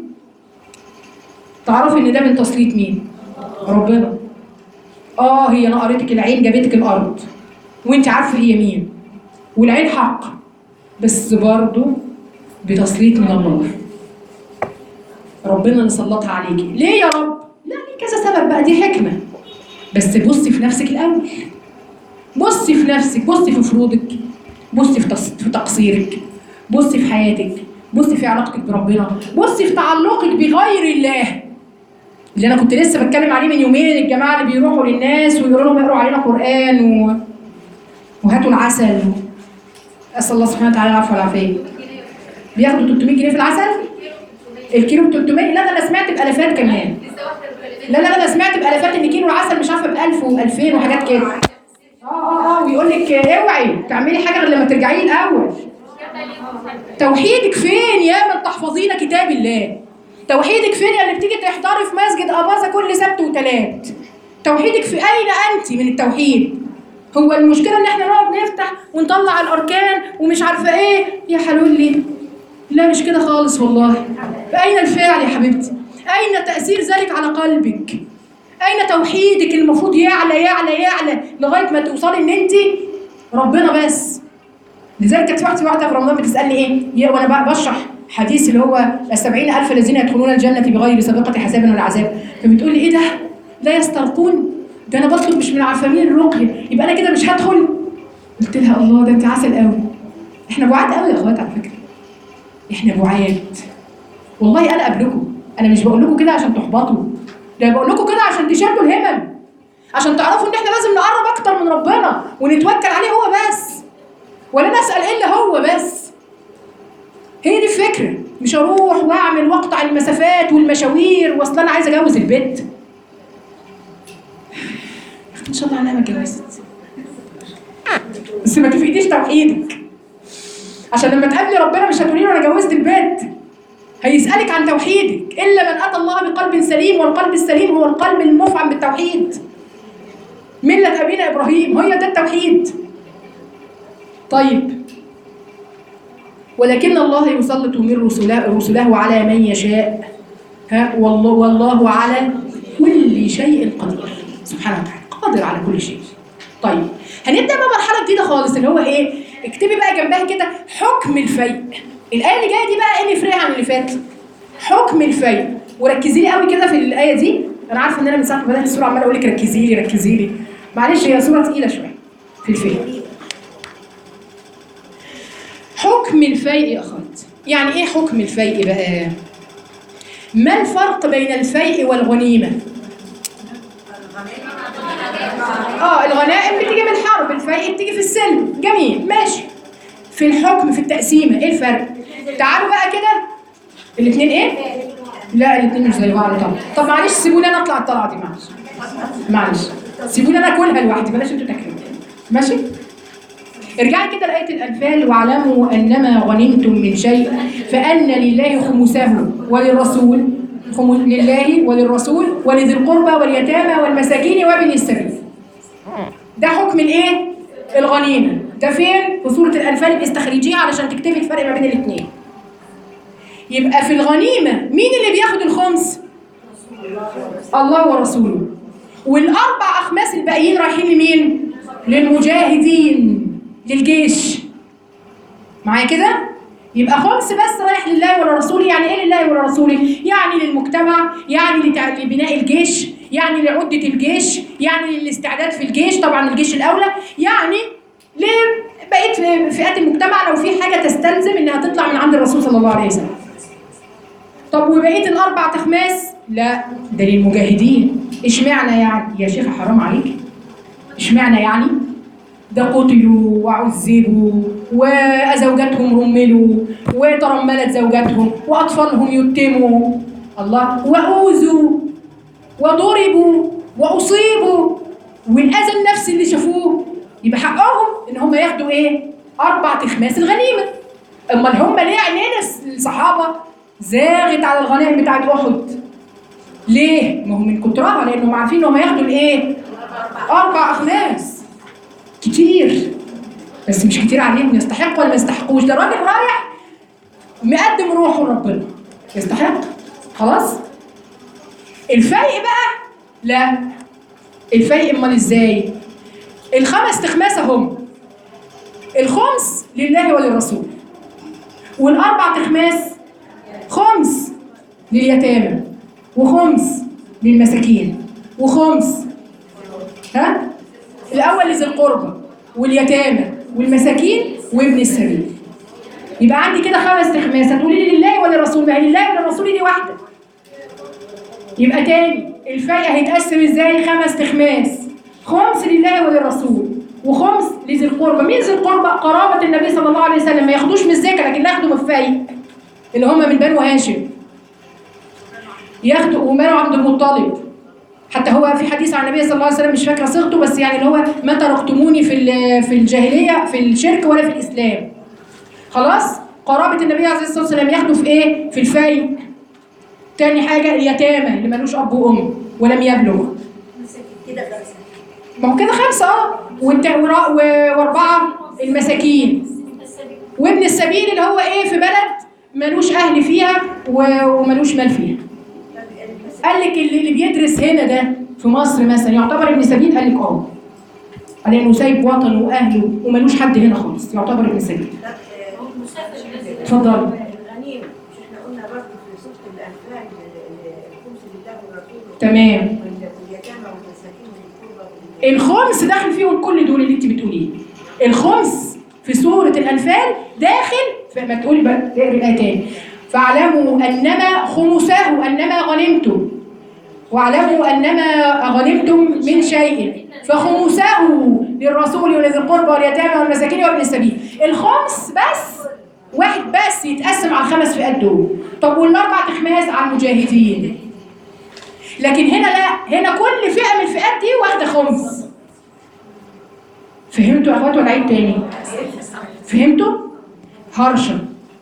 [SPEAKER 1] تعرفي ان ده من تسليط مين؟ ربنا اه هي نقرتك العين جابتك الارض وانت عارفه هي مين والعين حق بس برضه بتسليط من الله ربنا اللي سلطها عليكي ليه يا رب؟ لا ليه كذا سبب بقى دي حكمه بس بصي في نفسك الاول بصي في نفسك بصي في فروضك بصي في, تص... في تقصيرك بصي في حياتك بصي في علاقتك بربنا بصي في تعلقك بغير الله اللي انا كنت لسه بتكلم عليه من يومين الجماعه اللي بيروحوا للناس ويقولوا لهم اقروا علينا قران و... وهاتوا العسل اسال الله سبحانه وتعالى العفو والعافيه بياخدوا 300 جنيه في العسل الكيلو ب 300 لا ده انا سمعت بالافات كمان لا لا لا انا سمعت بالافات ان كيلو العسل مش عارفه ب 1000 و2000 وحاجات كده اه اه اه ويقول لك اوعي تعملي حاجه غير لما ترجعي لي الاول توحيدك فين يا من تحفظين كتاب الله توحيدك فين يا اللي بتيجي تحضري في مسجد اباظه كل سبت وتلات توحيدك في اين انت من التوحيد هو المشكله ان احنا نقعد نفتح ونطلع الاركان ومش عارفه ايه يا حلولي لا مش كده خالص والله فاين الفعل يا حبيبتي اين تاثير ذلك على قلبك اين توحيدك المفروض يعلى يعلى يعلى لغايه ما توصلي ان انت ربنا بس لذلك كانت واحده واحده في رمضان بتسالني ايه يا وانا بقى بشرح حديث اللي هو السبعين ألف الذين يدخلون الجنة بغير سابقة حساب ولا عذاب فبتقول لي إيه ده؟ لا يسترقون ده أنا بطلب مش من عفامين الرقية يبقى أنا كده مش هدخل قلت لها الله ده أنت عسل قوي إحنا بعاد قوي يا أخوات على فكرة إحنا بعاد والله انا قبلكم انا مش بقول لكم كده عشان تحبطوا ده بقول لكم كده عشان تشدوا الهمم عشان تعرفوا ان احنا لازم نقرب اكتر من ربنا ونتوكل عليه هو بس ولا نسال الا هو بس هي دي الفكره مش اروح واعمل واقطع المسافات والمشاوير واصل انا عايزه اجوز البيت يا أختي ان شاء الله انا ما اتجوزت بس ما تفقديش توحيدك عشان لما تقابلي ربنا مش هتقولي له انا جوزت البيت هيسالك عن توحيدك الا من اتى الله بقلب سليم والقلب السليم هو القلب المفعم بالتوحيد مله ابينا ابراهيم هي ده التوحيد طيب ولكن الله يسلط من رسله, رسله على من يشاء ها والله والله على كل شيء قدير سبحانه وتعالى قادر على كل شيء طيب هنبدا بقى مرحله جديده خالص اللي هو ايه اكتبي بقى جنبها كده حكم الفيء الايه اللي جايه دي بقى ايه اللي يفرقها عن اللي فات حكم الفيء وركزي لي قوي كده في الايه دي انا عارفه ان انا من ساعه ما بدات السوره عماله اقول لك ركزي لي ركزي لي معلش هي سوره تقيله شويه في الفيء حكم الفيء يا اخوات يعني ايه حكم الفيء بقى ما الفرق بين الفيء والغنيمه اه الغنائم بتيجي من الحرب الفيء بتيجي في السلم جميل ماشي في الحكم في التقسيمه ايه الفرق تعالوا بقى كده الاثنين ايه لا الاثنين مش زي بعض طبعا طب معلش سيبوني انا اطلع الطلعه دي معلش معلش سيبوني انا اكلها لوحدي بلاش انتوا تاكلوا ماشي ارجعي كده لآية الأنفال واعلموا أنما غنمتم من شيء فأن لله خمسه وللرسول خم- لله وللرسول ولذي القربى واليتامى والمساكين وابن السبيل ده حكم الايه؟ الغنيمة ده فين؟ في سورة الأنفال بيستخرجيها علشان تكتبي الفرق ما بين الاثنين يبقى في الغنيمة مين اللي بياخد الخمس؟ الله ورسوله والأربع أخماس الباقيين رايحين لمين؟ للمجاهدين للجيش معايا كده؟ يبقى خمس بس رايح لله ولرسوله يعني ايه لله ولرسوله؟ يعني للمجتمع، يعني لتع- لبناء الجيش، يعني لعدة الجيش، يعني للاستعداد في الجيش، طبعا الجيش الأولى، يعني لبقية فئات المجتمع لو في حاجة تستلزم إنها تطلع من عند الرسول صلى الله عليه وسلم. طب وبقية الأربع تخماس؟ لا ده للمجاهدين، اشمعنى يعني؟ يا شيخ حرام عليك. اشمعنى يعني؟ ده قتلوا وعذبوا وزوجاتهم رملوا وترملت زوجاتهم واطفالهم يتموا الله واوذوا وضربوا واصيبوا والاذى النفسي اللي شافوه يبقى حقهم ان هم ياخدوا ايه؟ اربع تخماس الغنيمه امال هم ليه عينين الصحابه زاغت على الغنائم بتاعت احد ليه؟ ما هو من كترها لانهم عارفين ان هم ياخدوا الايه؟ اربع اخماس كتير بس مش كتير عليهم يستحق ولا ما يستحقوش ده راجل رايح مقدم روحه لربنا يستحق خلاص الفيء بقى لا الفيء امال ازاي الخمس تخماسه هم الخمس لله وللرسول والاربع تخماس خمس لليتامى وخمس للمساكين وخمس ها الاول لذي القربى واليتامى والمساكين وابن السبيل يبقى عندي كده خمس تخماس هتقولي لي لله ولا الرسول ما هي لله ولا الرسول دي واحده يبقى تاني الفيء هيتقسم ازاي خمس تخماس خمس لله وللرسول وخمس لذي القربى مين ذي القربى قرابه النبي صلى الله عليه وسلم ما ياخدوش من الزكاه لكن ياخدوا من الفيء اللي هم من بنو هاشم ياخدوا ومالوا عبد المطلب حتى هو في حديث عن النبي صلى الله عليه وسلم مش فاكره صيغته بس يعني اللي هو ما تركتموني في ال- في الجاهليه في الشرك ولا في الاسلام خلاص قرابه النبي عليه الصلاه والسلام ياخدوا في ايه في الفيء تاني حاجه اليتامى اللي ملوش اب وام ولم يبلغ
[SPEAKER 3] كده خمسة
[SPEAKER 1] ما هو كده خمسه اه والت- ورا- و- واربعه المساكين وابن السبيل اللي هو ايه في بلد ملوش اهل فيها و- وملوش مال فيها قال لك اللي, اللي بيدرس هنا ده في مصر مثلا يعتبر ابن سبيل قال لك اه قال انه سايب وطنه واهله وملوش حد هنا خالص يعتبر ابن سبيل اتفضلي
[SPEAKER 2] الغنيمة مش احنا قلنا برضه في سورة الأنفال الخمس لله ورسوله
[SPEAKER 1] تمام
[SPEAKER 2] واليتامى والمساكين والقربى وال-
[SPEAKER 1] الخمس داخل فيهم كل دول اللي انت بتقوليه الخمس في سورة الأنفال داخل ما تقولي بقى اقري الآية تاني فاعلموا انما خمسه انما غنمتم واعلموا انما غنمتم من شيء فخمسه للرسول ولذي القربى واليتامى والمساكين وابن السبيل الخمس بس واحد بس يتقسم على الخمس فئات دول طب والاربع اخماس على المجاهدين لكن هنا لا هنا كل فئه من الفئات دي واخده خمس فهمتوا يا اخوات ولا عيد تاني فهمتوا هرشه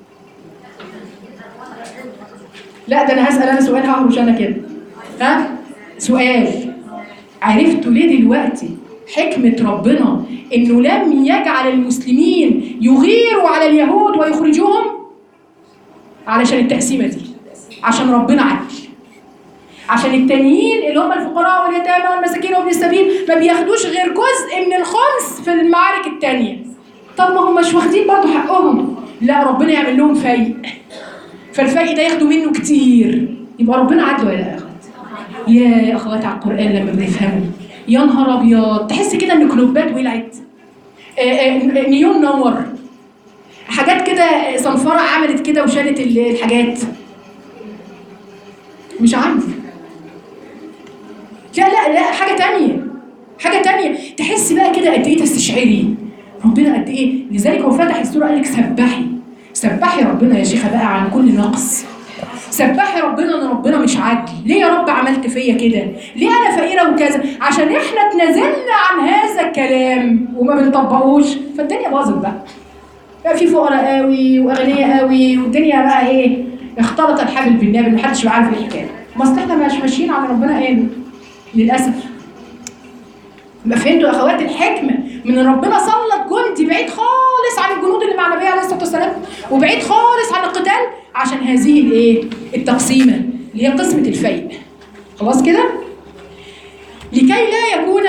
[SPEAKER 1] لا ده انا هسال انا سؤال ههرش انا كده ها سؤال عرفتوا ليه دلوقتي حكمة ربنا إنه لم يجعل المسلمين يغيروا على اليهود ويخرجوهم علشان التقسيمة دي عشان ربنا عدل عشان التانيين اللي هم الفقراء واليتامى والمساكين وابن السبيل ما بياخدوش غير جزء من الخمس في المعارك التانية طب ما هم مش واخدين برضه حقهم لا ربنا يعمل لهم فايق فالفايق ده ياخدوا منه كتير يبقى ربنا عدل ولا لا يا اخوات يا اخوات على القران لما بنفهمه يا نهار ابيض تحس كده ان كلوبات ولعت آه، آه، نيون نور حاجات كده صنفره عملت كده وشالت ال- الحاجات مش عارف لا لا لا حاجه تانية حاجه تانية تحس بقى كده قد ايه تستشعري ربنا قد ايه لذلك هو فتح السوره قال لك سبحي سبحي ربنا يا شيخه بقى عن كل نقص سبحي ربنا ان ربنا مش عدل ليه يا رب عملت فيا كده ليه انا فقيره وكذا عشان احنا اتنازلنا عن هذا الكلام وما بنطبقوش فالدنيا باظت بقى بقى في فقراء قوي واغنياء قوي والدنيا بقى ايه اختلط الحبل بالنابل محدش بقى عارف ايه الحكايه ما اصل احنا مش ماشيين على ربنا ايه للاسف ما فهمتوا يا اخوات الحكمه من ان ربنا سلط جندي بعيد خالص عن الجنود اللي مع النبي عليه الصلاه والسلام وبعيد خالص عن القتال عشان هذه الايه التقسيمه اللي هي قسمه الفيء خلاص كده لكي لا يكون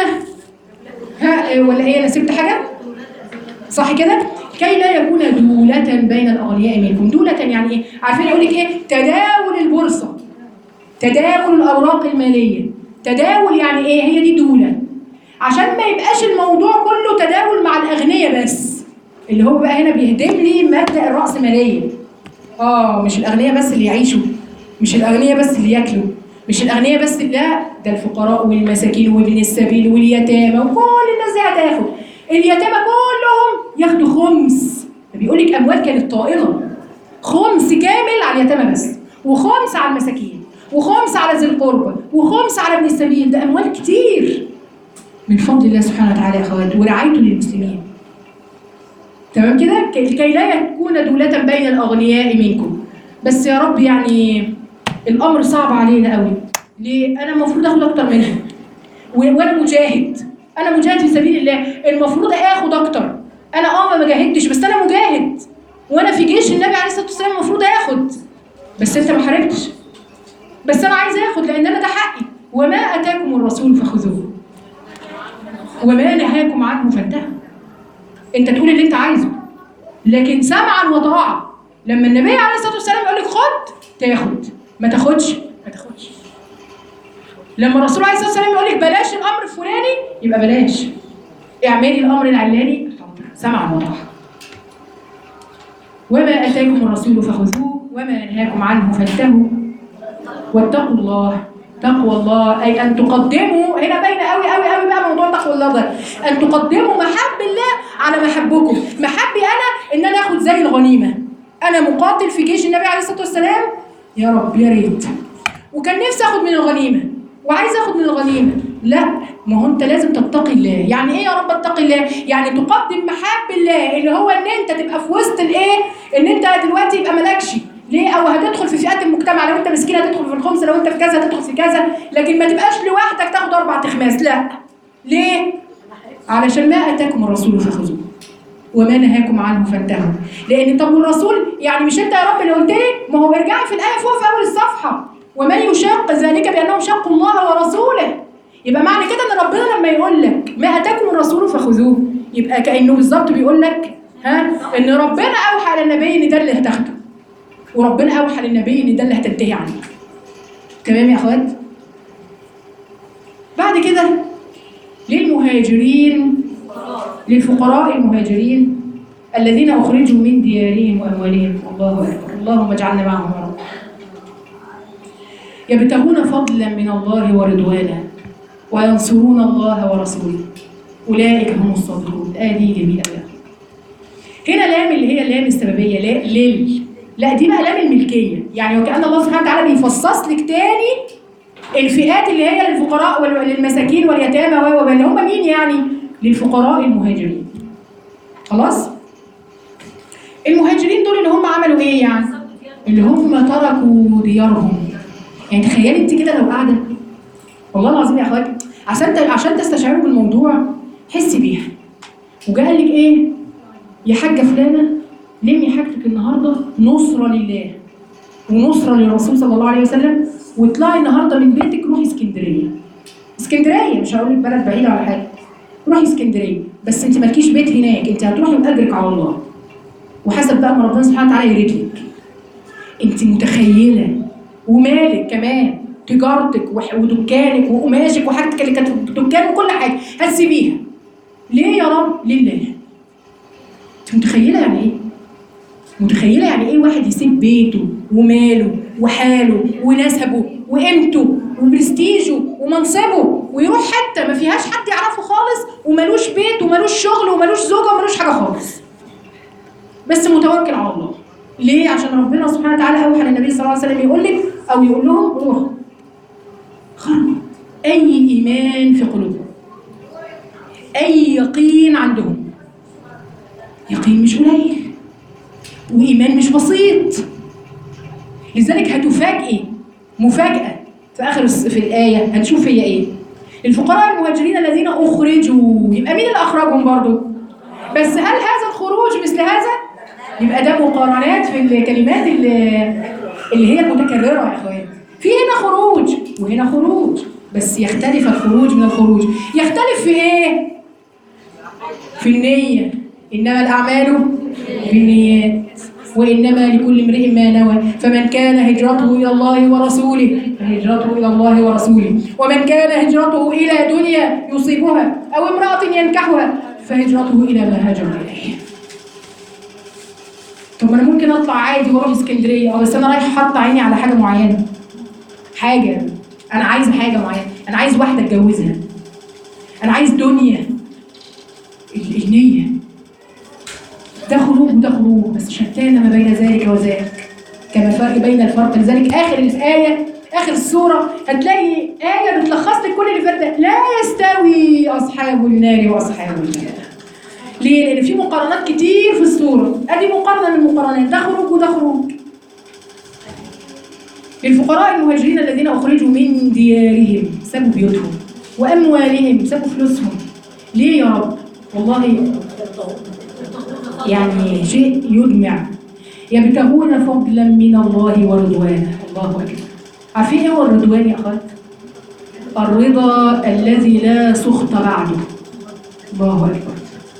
[SPEAKER 1] ها ولا ايه انا سبت حاجه صح كده كي لا يكون دولة بين الأغنياء منكم دولة يعني إيه؟ عارفين يقول لك إيه؟ تداول البورصة تداول الأوراق المالية تداول يعني إيه؟ هي دي دولة عشان ما يبقاش الموضوع كله تداول مع الأغنياء بس اللي هو بقى هنا بيهدم لي مبدأ الرأسمالية آه مش الأغنياء بس اللي يعيشوا مش الأغنياء بس اللي ياكلوا مش الأغنياء بس لا ده الفقراء والمساكين وابن السبيل واليتامى وكل الناس دي هتاخد اليتامى كلهم ياخدوا خمس ده بيقول لك أموال كانت طائلة خمس كامل على اليتامى بس وخمس على المساكين وخمس على ذي القربى وخمس على ابن السبيل ده أموال كتير من فضل الله سبحانه وتعالى يا اخوات ورعايته للمسلمين تمام كده ك- لكي لا يكون دولة بين الأغنياء منكم بس يا رب يعني الأمر صعب علينا قوي ليه أنا المفروض آخد أكتر منها و- وأنا مجاهد أنا مجاهد في سبيل الله المفروض آخد أكتر أنا أه ما جاهدتش بس أنا مجاهد وأنا في جيش النبي عليه الصلاة والسلام المفروض آخد بس أنت ما حاربتش بس أنا عايز آخد لأن أنا ده حقي وما أتاكم الرسول فخذوه وما نهاكم عنه فانتهوا انت تقول اللي انت عايزه لكن سمعا وطاعه لما النبي عليه الصلاه والسلام يقول لك خد تاخد ما تاخدش ما تاخدش لما الرسول عليه الصلاه والسلام يقول لك بلاش الامر الفلاني يبقى بلاش اعملي الامر العلاني حاضر سمعا وطاعه وما اتاكم الرسول فخذوه وما نهاكم عنه فانتهوا واتقوا الله تقوى الله اي ان تقدموا هنا باينه قوي قوي قوي بقى موضوع تقوى الله ده ان تقدموا محب الله على محبكم محبي انا ان انا اخد زي الغنيمه انا مقاتل في جيش النبي عليه الصلاه والسلام يا رب يا ريت وكان نفسي اخد من الغنيمه وعايز اخد من الغنيمه لا ما هو انت لازم تتقي الله يعني ايه يا رب اتقي الله يعني تقدم محب الله اللي هو ان انت تبقى في وسط الايه ان انت دلوقتي يبقى مالكش ليه او هتدخل في فئات المجتمع لو انت مسكين هتدخل في الخمس لو انت في كذا هتدخل في كذا لكن ما تبقاش لوحدك تاخد اربع تخماس لا ليه علشان ما اتاكم الرسول فخذوه وما نهاكم عنه فانتهوا لان طب والرسول يعني مش انت يا رب اللي قلت لي ما هو ارجعي في الايه فوق في اول الصفحه ومن يشاق ذلك بانهم شقوا الله ورسوله يبقى معنى كده ان ربنا لما يقول لك ما اتاكم الرسول فخذوه يبقى كانه بالظبط بيقول لك ها ان ربنا اوحى للنبي ان ده اللي هتاخده وربنا اوحى للنبي ان ده اللي هتنتهي عنه تمام يا اخوات بعد كده للمهاجرين للفقراء المهاجرين الذين اخرجوا من ديارهم واموالهم الله اكبر اللهم اجعلنا معهم يا رب يبتغون فضلا من الله ورضوانا وينصرون الله ورسوله اولئك هم الصادقون الايه دي جميله قوي هنا لام اللي هي اللام السببيه لا لل لا دي بقى لام الملكيه يعني وكأن الله سبحانه وتعالى بيفصص لك تاني الفئات اللي هي للفقراء وللمساكين واليتامى و اللي هم مين يعني؟ للفقراء المهاجرين. خلاص؟ المهاجرين دول اللي هم عملوا ايه يعني؟ اللي هم تركوا ديارهم. يعني تخيلي انت كده لو قاعده والله العظيم يا اخواتي عشان ت- عشان تستشعروا بالموضوع حسي بيها. وجاء قال لك ايه؟ يا حاجه فلانه لمي حاجتك النهارده نصره لله ونصره للرسول صلى الله عليه وسلم واطلعي النهارده من بيتك روحي اسكندريه. اسكندريه مش هقول لك بلد بعيده ولا حاجه. روحي اسكندريه بس انت مالكيش بيت هناك انت هتروحي واجرك على الله. وحسب بقى ما ربنا سبحانه وتعالى يريد لك. انت متخيله ومالك كمان تجارتك وح- ودكانك وقماشك وحاجتك اللي كانت في الدكان وكل حاجه هتسيبيها. ليه يا رب؟ لله. انت متخيله يعني ايه؟ متخيله يعني ايه واحد يسيب بيته وماله وحاله ونسبه وقيمته وبرستيجه ومنصبه ويروح حته ما فيهاش حد يعرفه خالص وملوش بيت وملوش شغل وملوش زوجه وملوش حاجه خالص بس متوكل على الله ليه عشان ربنا سبحانه وتعالى اوحى للنبي صلى الله عليه وسلم يقول لك او يقول لهم روحوا خرجوا اي ايمان في قلوبهم اي يقين عندهم يقين مش قليل وإيمان مش بسيط لذلك هتفاجئي مفاجأة في آخر الس- في الآية هنشوف هي إيه الفقراء المهاجرين الذين أخرجوا يبقى مين اللي أخرجهم برضو بس هل هذا الخروج مثل هذا يبقى ده مقارنات في الكلمات اللي, اللي هي المتكررة يا إخوان في هنا خروج وهنا خروج بس يختلف الخروج من الخروج يختلف في إيه في النية إنما الأعمال بالنيات وإنما لكل امرئ ما نوى فمن كان هجرته إلى الله ورسوله فهجرته إلى الله ورسوله ومن كان هجرته إلى دنيا يصيبها أو امرأة ينكحها فهجرته إلى ما هاجر إليه طب ما أنا ممكن أطلع عادي وأروح اسكندرية أه بس أنا رايح حاطة عيني على حاجة معينة حاجة أنا عايزة حاجة معينة أنا عايز واحدة أتجوزها أنا عايز دنيا ال- النية ده خروج وده خروج بس شتان ما بين ذلك وذاك كما فرق بين الفرق لذلك اخر الايه اخر السوره هتلاقي ايه بتلخص لك كل اللي فات ده لا يستوي اصحاب النار واصحاب الجنه ليه؟ لان في مقارنات كتير في السوره ادي مقارنه من المقارنات ده خروج وده خروج للفقراء المهاجرين الذين اخرجوا من ديارهم سابوا بيوتهم واموالهم سابوا فلوسهم ليه يا رب؟ والله يعني شيء يدمع يبتغون فضلا من الله ورضوانه الله اكبر عارفين ايه هو الرضوان يا اخوات الرضا الذي لا سخط بعده الله اكبر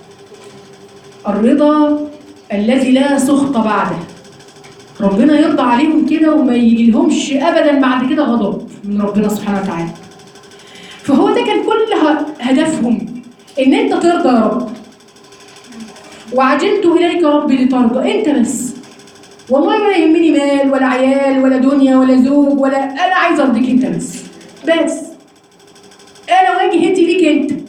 [SPEAKER 1] الرضا الذي لا سخط بعده ربنا يرضى عليهم كده وما يجيلهمش ابدا بعد كده غضب من ربنا سبحانه وتعالى فهو ده كان كل ه- هدفهم ان انت ترضى يا رب وعجلت اليك ربي لترضى انت بس والله ولا يهمني مال ولا عيال ولا دنيا ولا زوج ولا انا عايز ارضيك انت بس بس انا واجهتي ليك انت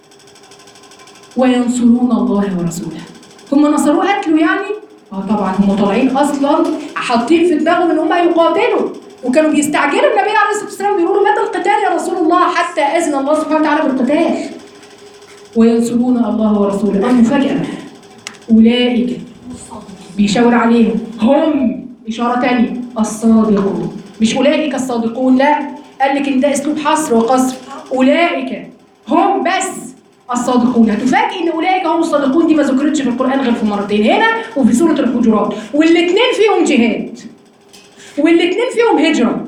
[SPEAKER 1] وينصرون الله ورسوله هم نصروه قتلوا يعني اه طبعا هم طالعين اصلا حاطين في دماغهم ان هم هيقاتلوا وكانوا بيستعجلوا النبي عليه الصلاه والسلام بيقولوا متى القتال يا رسول الله حتى اذن الله سبحانه وتعالى بالقتال وينصرون الله ورسوله المفاجاه أولئك بيشاور عليهم هم إشارة تانية الصادقون مش أولئك الصادقون لا قال لك إن ده أسلوب حصر وقصر أولئك هم بس الصادقون هتفاجئ إن أولئك هم الصادقون دي ما ذكرتش في القرآن غير في مرتين هنا وفي سورة الحجرات والاتنين فيهم جهاد والاتنين فيهم هجرة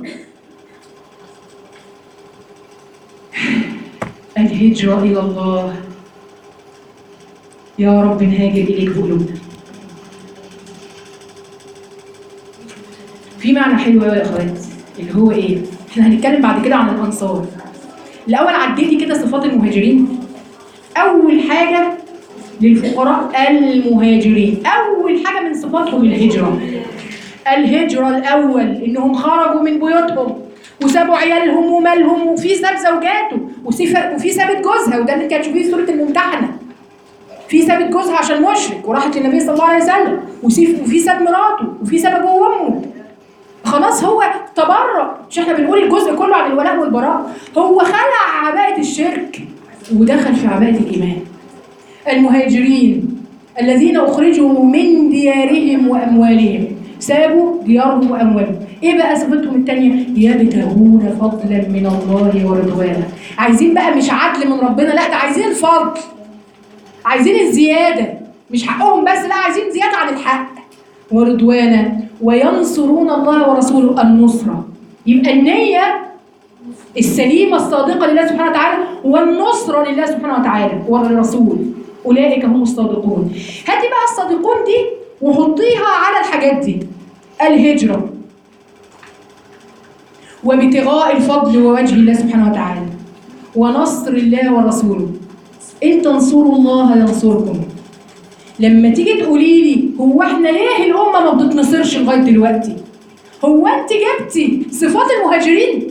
[SPEAKER 1] الهجرة إلى الله يا رب نهاجر إليك بقلوبنا في معنى حلو قوي يا اخوات اللي هو ايه؟ احنا هنتكلم بعد كده عن الانصار. الاول عديتي كده صفات المهاجرين. اول حاجه للفقراء المهاجرين، اول حاجه من صفاتهم الهجره. الهجرة الأول إنهم خرجوا من بيوتهم وسابوا عيالهم ومالهم وفي ساب زوجاته وفي وفي سابت جوزها وده اللي كانت تشوفيه في سورة الممتحنة في سابت جوزها عشان مشرك وراحت للنبي صلى الله عليه وسلم وفي وفي ساب مراته وفي ساب ابوه وامه خلاص هو تبرأ مش احنا بنقول الجزء كله عن الولاء والبراء هو خلع عباءة الشرك ودخل في عباءة الإيمان المهاجرين الذين أخرجوا من ديارهم وأموالهم سابوا ديارهم وأموالهم إيه بقى صفتهم التانية؟ يبتغون فضلا من الله ورضوانه عايزين بقى مش عدل من ربنا لا ده عايزين الفضل عايزين الزيادة مش حقهم بس لا عايزين زيادة عن الحق ورضوانا وينصرون الله ورسوله النصرة يبقى النية السليمة الصادقة لله سبحانه وتعالى والنصرة لله سبحانه وتعالى وللرسول أولئك هم الصادقون هاتي بقى الصادقون دي وحطيها على الحاجات دي الهجرة وابتغاء الفضل ووجه الله سبحانه وتعالى ونصر الله ورسوله إن تنصروا الله ينصركم لما تيجي تقولي لي هو احنا ليه الأمة ما بتتنصرش لغاية دلوقتي؟ هو أنت جبتي صفات المهاجرين؟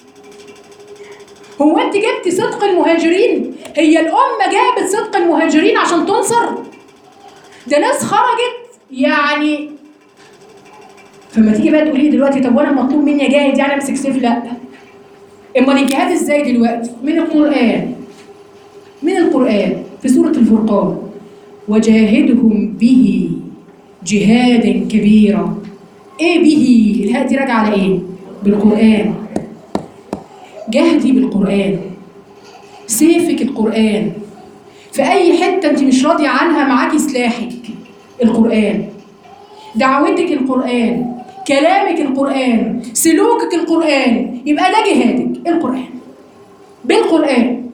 [SPEAKER 1] هو أنت جبتي صدق المهاجرين؟ هي الأمة جابت صدق المهاجرين عشان تنصر؟ ده ناس خرجت يعني فما تيجي بقى تقولي لي دلوقتي طب وانا مطلوب مني اجاهد يعني امسك سيف لا امال الجهاد ازاي دلوقتي من القران من القران في سوره الفرقان وجاهدهم به جهادا كبيرا ايه به الهاء دي راجعه على ايه بالقران جهدي بالقران سيفك القران في اي حته انت مش راضيه عنها معاكي سلاحك القران دعوتك القرآن كلامك القرآن سلوكك القرآن يبقى ده جهادك القرآن بالقرآن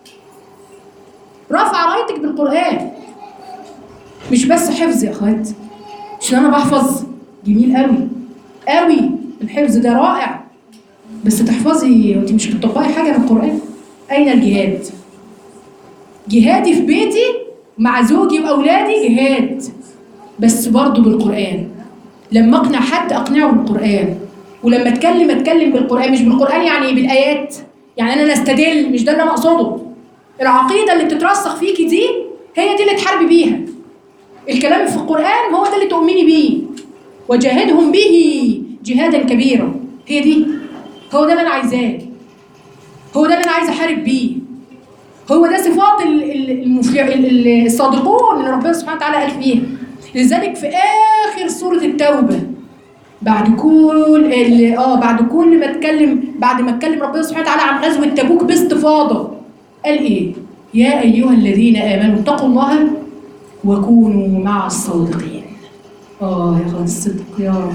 [SPEAKER 1] رفع رايتك بالقرآن مش بس حفظ يا اخوات مش انا بحفظ جميل قوي قوي الحفظ ده رائع بس تحفظي وانت مش بتطبقي حاجه من القرآن اين الجهاد جهادي في بيتي مع زوجي واولادي جهاد بس برضه بالقرآن لما اقنع حد اقنعه بالقرآن ولما اتكلم اتكلم بالقرآن مش بالقرآن يعني بالآيات يعني انا استدل مش ده اللي انا اقصده العقيدة اللي بتترسخ فيكي دي هي دي اللي تحاربي بيها الكلام في القرآن هو ده اللي تؤمني بيه وجاهدهم به جهادا كبيرا هي دي هو ده اللي انا عايزاه هو ده اللي انا عايزه احارب بيه هو ده صفات ال- ال- المفلح ال- ال- الصادقون اللي ربنا سبحانه وتعالى قال فيها لذلك في اخر سوره التوبه بعد كل ال- اه بعد كل ما اتكلم بعد ما اتكلم ربنا سبحانه وتعالى عن غزوه تبوك باستفاضه قال ايه؟ يا ايها الذين امنوا اتقوا الله وكونوا مع الصادقين. اه يا اخوان الصدق يا رب.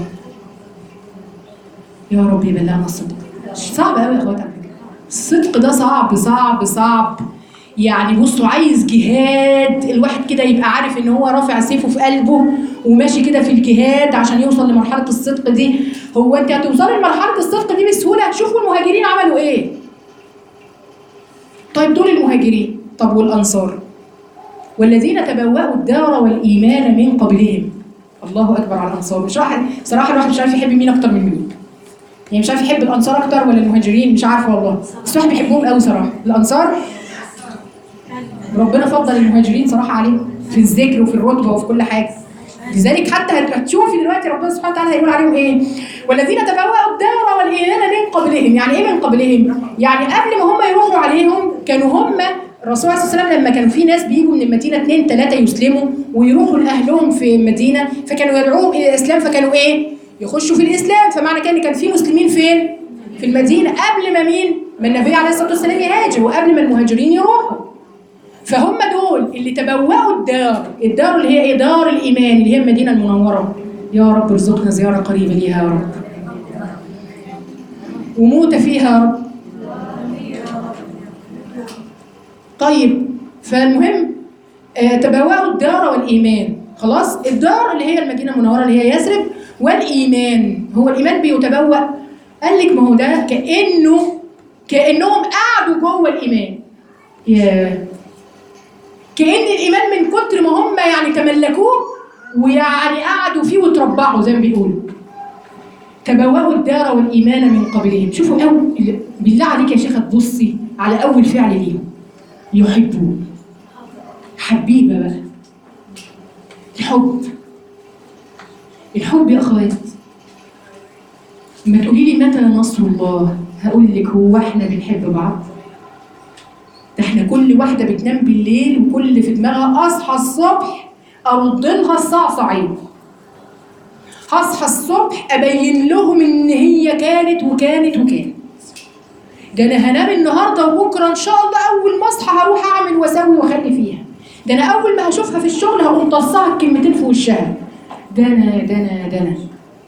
[SPEAKER 1] يا رب يبلغنا الصدق. صعب قوي يا اخوات على فكره. الصدق ده صعب صعب صعب يعني بصوا عايز جهاد الواحد كده يبقى عارف ان هو رافع سيفه في قلبه وماشي كده في الجهاد عشان يوصل لمرحله الصدق دي هو انت هتوصلي لمرحله الصدق دي بسهوله شوفوا المهاجرين عملوا ايه طيب دول المهاجرين طب والانصار والذين تبوأوا الدار والايمان من قبلهم الله اكبر على الانصار مش راح صراحه الواحد مش عارف يحب مين اكتر من مين يعني مش عارف يحب الانصار اكتر ولا المهاجرين مش عارفه والله بس الواحد بيحبهم قوي صراحه الانصار ربنا فضل المهاجرين صراحه عليهم في الذكر وفي الرتبه وفي كل حاجه لذلك حتى هت- هتشوفي دلوقتي ربنا سبحانه وتعالى هيقول عليهم ايه والذين تبوأوا الدار والايمان من قبلهم يعني ايه من قبلهم يعني قبل ما هم يروحوا عليهم كانوا هم الرسول عليه الصلاه والسلام لما كانوا في ناس بيجوا من المدينه اثنين ثلاثه يسلموا ويروحوا لاهلهم في المدينه فكانوا يدعوهم الى الاسلام فكانوا ايه يخشوا في الاسلام فمعنى كده ان كان في مسلمين فين في المدينه قبل ما مين ما النبي عليه الصلاه والسلام يهاجر وقبل ما المهاجرين يروحوا فهم دول اللي تبوأوا الدار الدار اللي هي ايه دار الايمان اللي هي المدينه المنوره يا رب ارزقنا زياره قريبه ليها يا رب وموت فيها يا رب طيب فالمهم آه، تبوأوا الدار والايمان خلاص الدار اللي هي المدينه المنوره اللي هي يثرب والايمان هو الايمان بيتبوأ قال لك ما هو ده كانه كانهم قعدوا جوه الايمان ياه كأن الإيمان من كتر ما هم يعني تملكوه ويعني قعدوا فيه وتربعوا زي ما بيقولوا تبوأوا الدار والإيمان من قبلهم شوفوا أول بالله عليك يا شيخة تبصي على أول فعل ليهم يحبون حبيبة بقى الحب الحب يا أخوات لما تقولي لي متى نصر الله هقول لك هو احنا بنحب بعض ده احنا كل واحدة بتنام بالليل وكل اللي في دماغها أصحى الصبح أرد لها الصعصعين هصحى الصبح أبين لهم إن هي كانت وكانت وكانت ده أنا هنام النهاردة وبكرة إن شاء الله أول ما أصحى هروح أعمل وأسوي وأخلي فيها ده أنا أول ما هشوفها في الشغل هقوم طصها الكلمتين في وشها ده أنا ده أنا ده أنا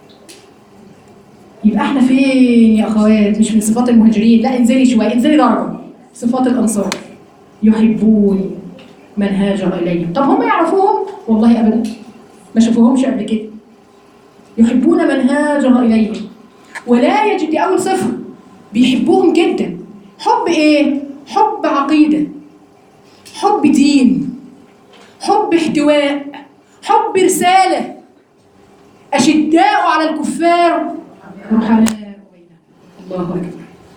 [SPEAKER 1] يبقى احنا فين يا اخوات مش من صفات المهاجرين لا انزلي شويه انزلي درجه صفات الانصار يحبون من هاجر اليهم طب هم يعرفوهم والله ابدا ما شافوهمش قبل كده يحبون من هاجر اليهم ولا يجد دي اول صفه بيحبوهم جدا حب ايه حب عقيده حب دين حب احتواء حب رساله اشداء على الكفار رحماء بينهم الله أكبر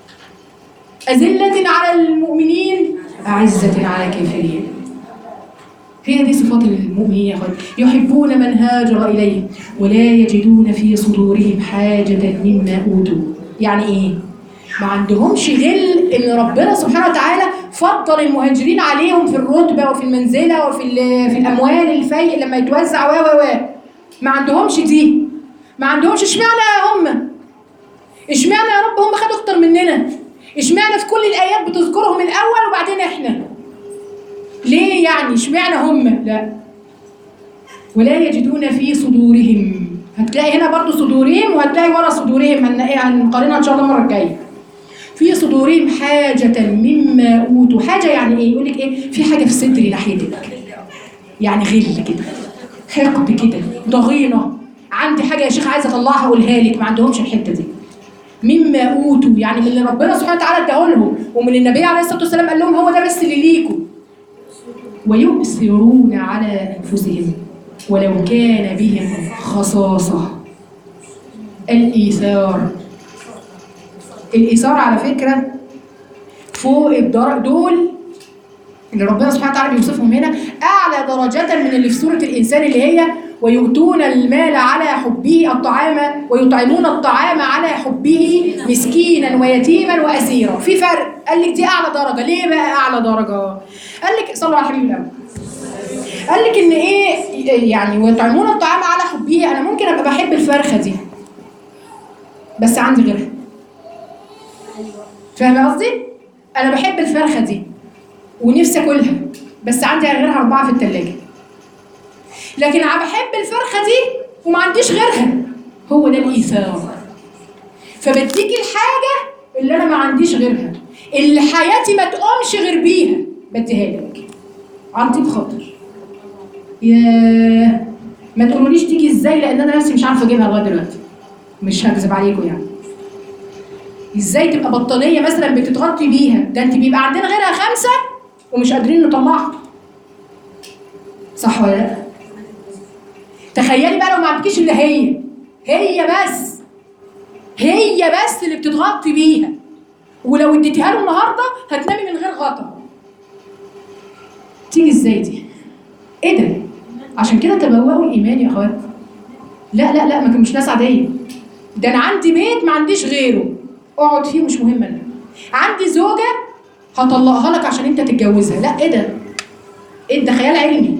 [SPEAKER 1] أذلة على المؤمنين أعزة على الكافرين هي دي صفات المؤمنين يا أخوان يحبون من هاجر إليهم ولا يجدون في صدورهم حاجة مما أوتوا يعني إيه؟ ما عندهمش غل إن ربنا سبحانه وتعالى فضل المهاجرين عليهم في الرتبة وفي المنزلة وفي ال- في الأموال الفيء لما يتوزع و و و ما عندهمش دي ما عندهمش اشمعنى هم اشمعنى يا رب هم خدوا اكتر مننا اشمعنى في كل الايات بتذكرهم الاول وبعدين احنا ليه يعني اشمعنى هم لا ولا يجدون في صدورهم هتلاقي هنا برضو صدورهم وهتلاقي ورا صدورهم هن- هنقارنها ان شاء الله المره الجايه في صدورهم حاجة مما أوتوا حاجة يعني إيه؟ يقول لك إيه؟ في حاجة في صدري ناحيتك يعني غل كده حقد كده ضغينة عندي حاجة يا شيخ عايزة أطلعها أقولها لك ما عندهمش الحتة دي مما اوتوا يعني من اللي ربنا سبحانه وتعالى اداه لهم ومن النبي عليه الصلاه والسلام قال لهم هو ده بس اللي ليكم ويؤثرون على انفسهم ولو كان بهم خصاصه الايثار الايثار على فكره فوق الدرج دول اللي ربنا سبحانه وتعالى بيوصفهم هنا اعلى درجه من اللي في سوره الانسان اللي هي ويؤتون المال على حبه الطعام ويطعمون الطعام على حبه مسكينا ويتيما واسيرا في فرق قال لك دي اعلى درجه ليه بقى اعلى درجه قال لك صلوا على الحبيب الاول قال لك ان ايه يعني ويطعمون الطعام على حبه انا ممكن ابقى بحب الفرخه دي بس عندي غيرها فاهمه قصدي انا بحب الفرخه دي ونفسي اكلها بس عندي غيرها اربعه في الثلاجه لكن انا بحب الفرخه دي وما عنديش غيرها هو ده الايثار فبديك الحاجه اللي انا ما عنديش غيرها اللي حياتي ما تقومش غير بيها بديها لك عن طيب خاطر يا ما تقولوليش تيجي ازاي لان انا نفسي مش عارفه اجيبها لغايه دلوقتي مش هكذب عليكم يعني ازاي تبقى بطانيه مثلا بتتغطي بيها ده انت بيبقى عندنا غيرها خمسه ومش قادرين نطلعها صح ولا لا تخيلي بقى لو ما عندكيش الا هي هي بس هي بس اللي بتتغطي بيها ولو اديتيها له النهارده هتنامي من غير غطا تيجي ازاي دي ايه ده عشان كده تبوأوا الايمان يا اخوات لا لا لا ما كانوش ناس عاديه ده انا عندي بيت ما عنديش غيره اقعد فيه مش مهم انا عندي زوجه هطلقها لك عشان انت تتجوزها لا ايه ده ايه ده خيال علمي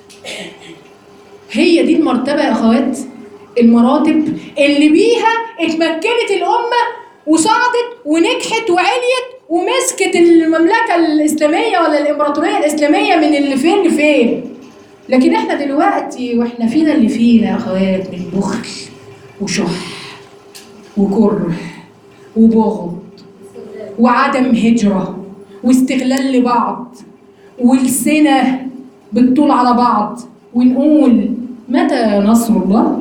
[SPEAKER 1] هي دي المرتبه يا اخوات المراتب اللي بيها اتمكنت الامه وصعدت ونجحت وعليت ومسكت المملكه الاسلاميه ولا الامبراطوريه الاسلاميه من اللي فين لفين لكن احنا دلوقتي واحنا فينا اللي فينا يا اخوات من بخل وشح وكره وبغض وعدم هجرة واستغلال لبعض والسنة بالطول على بعض ونقول متى نصر الله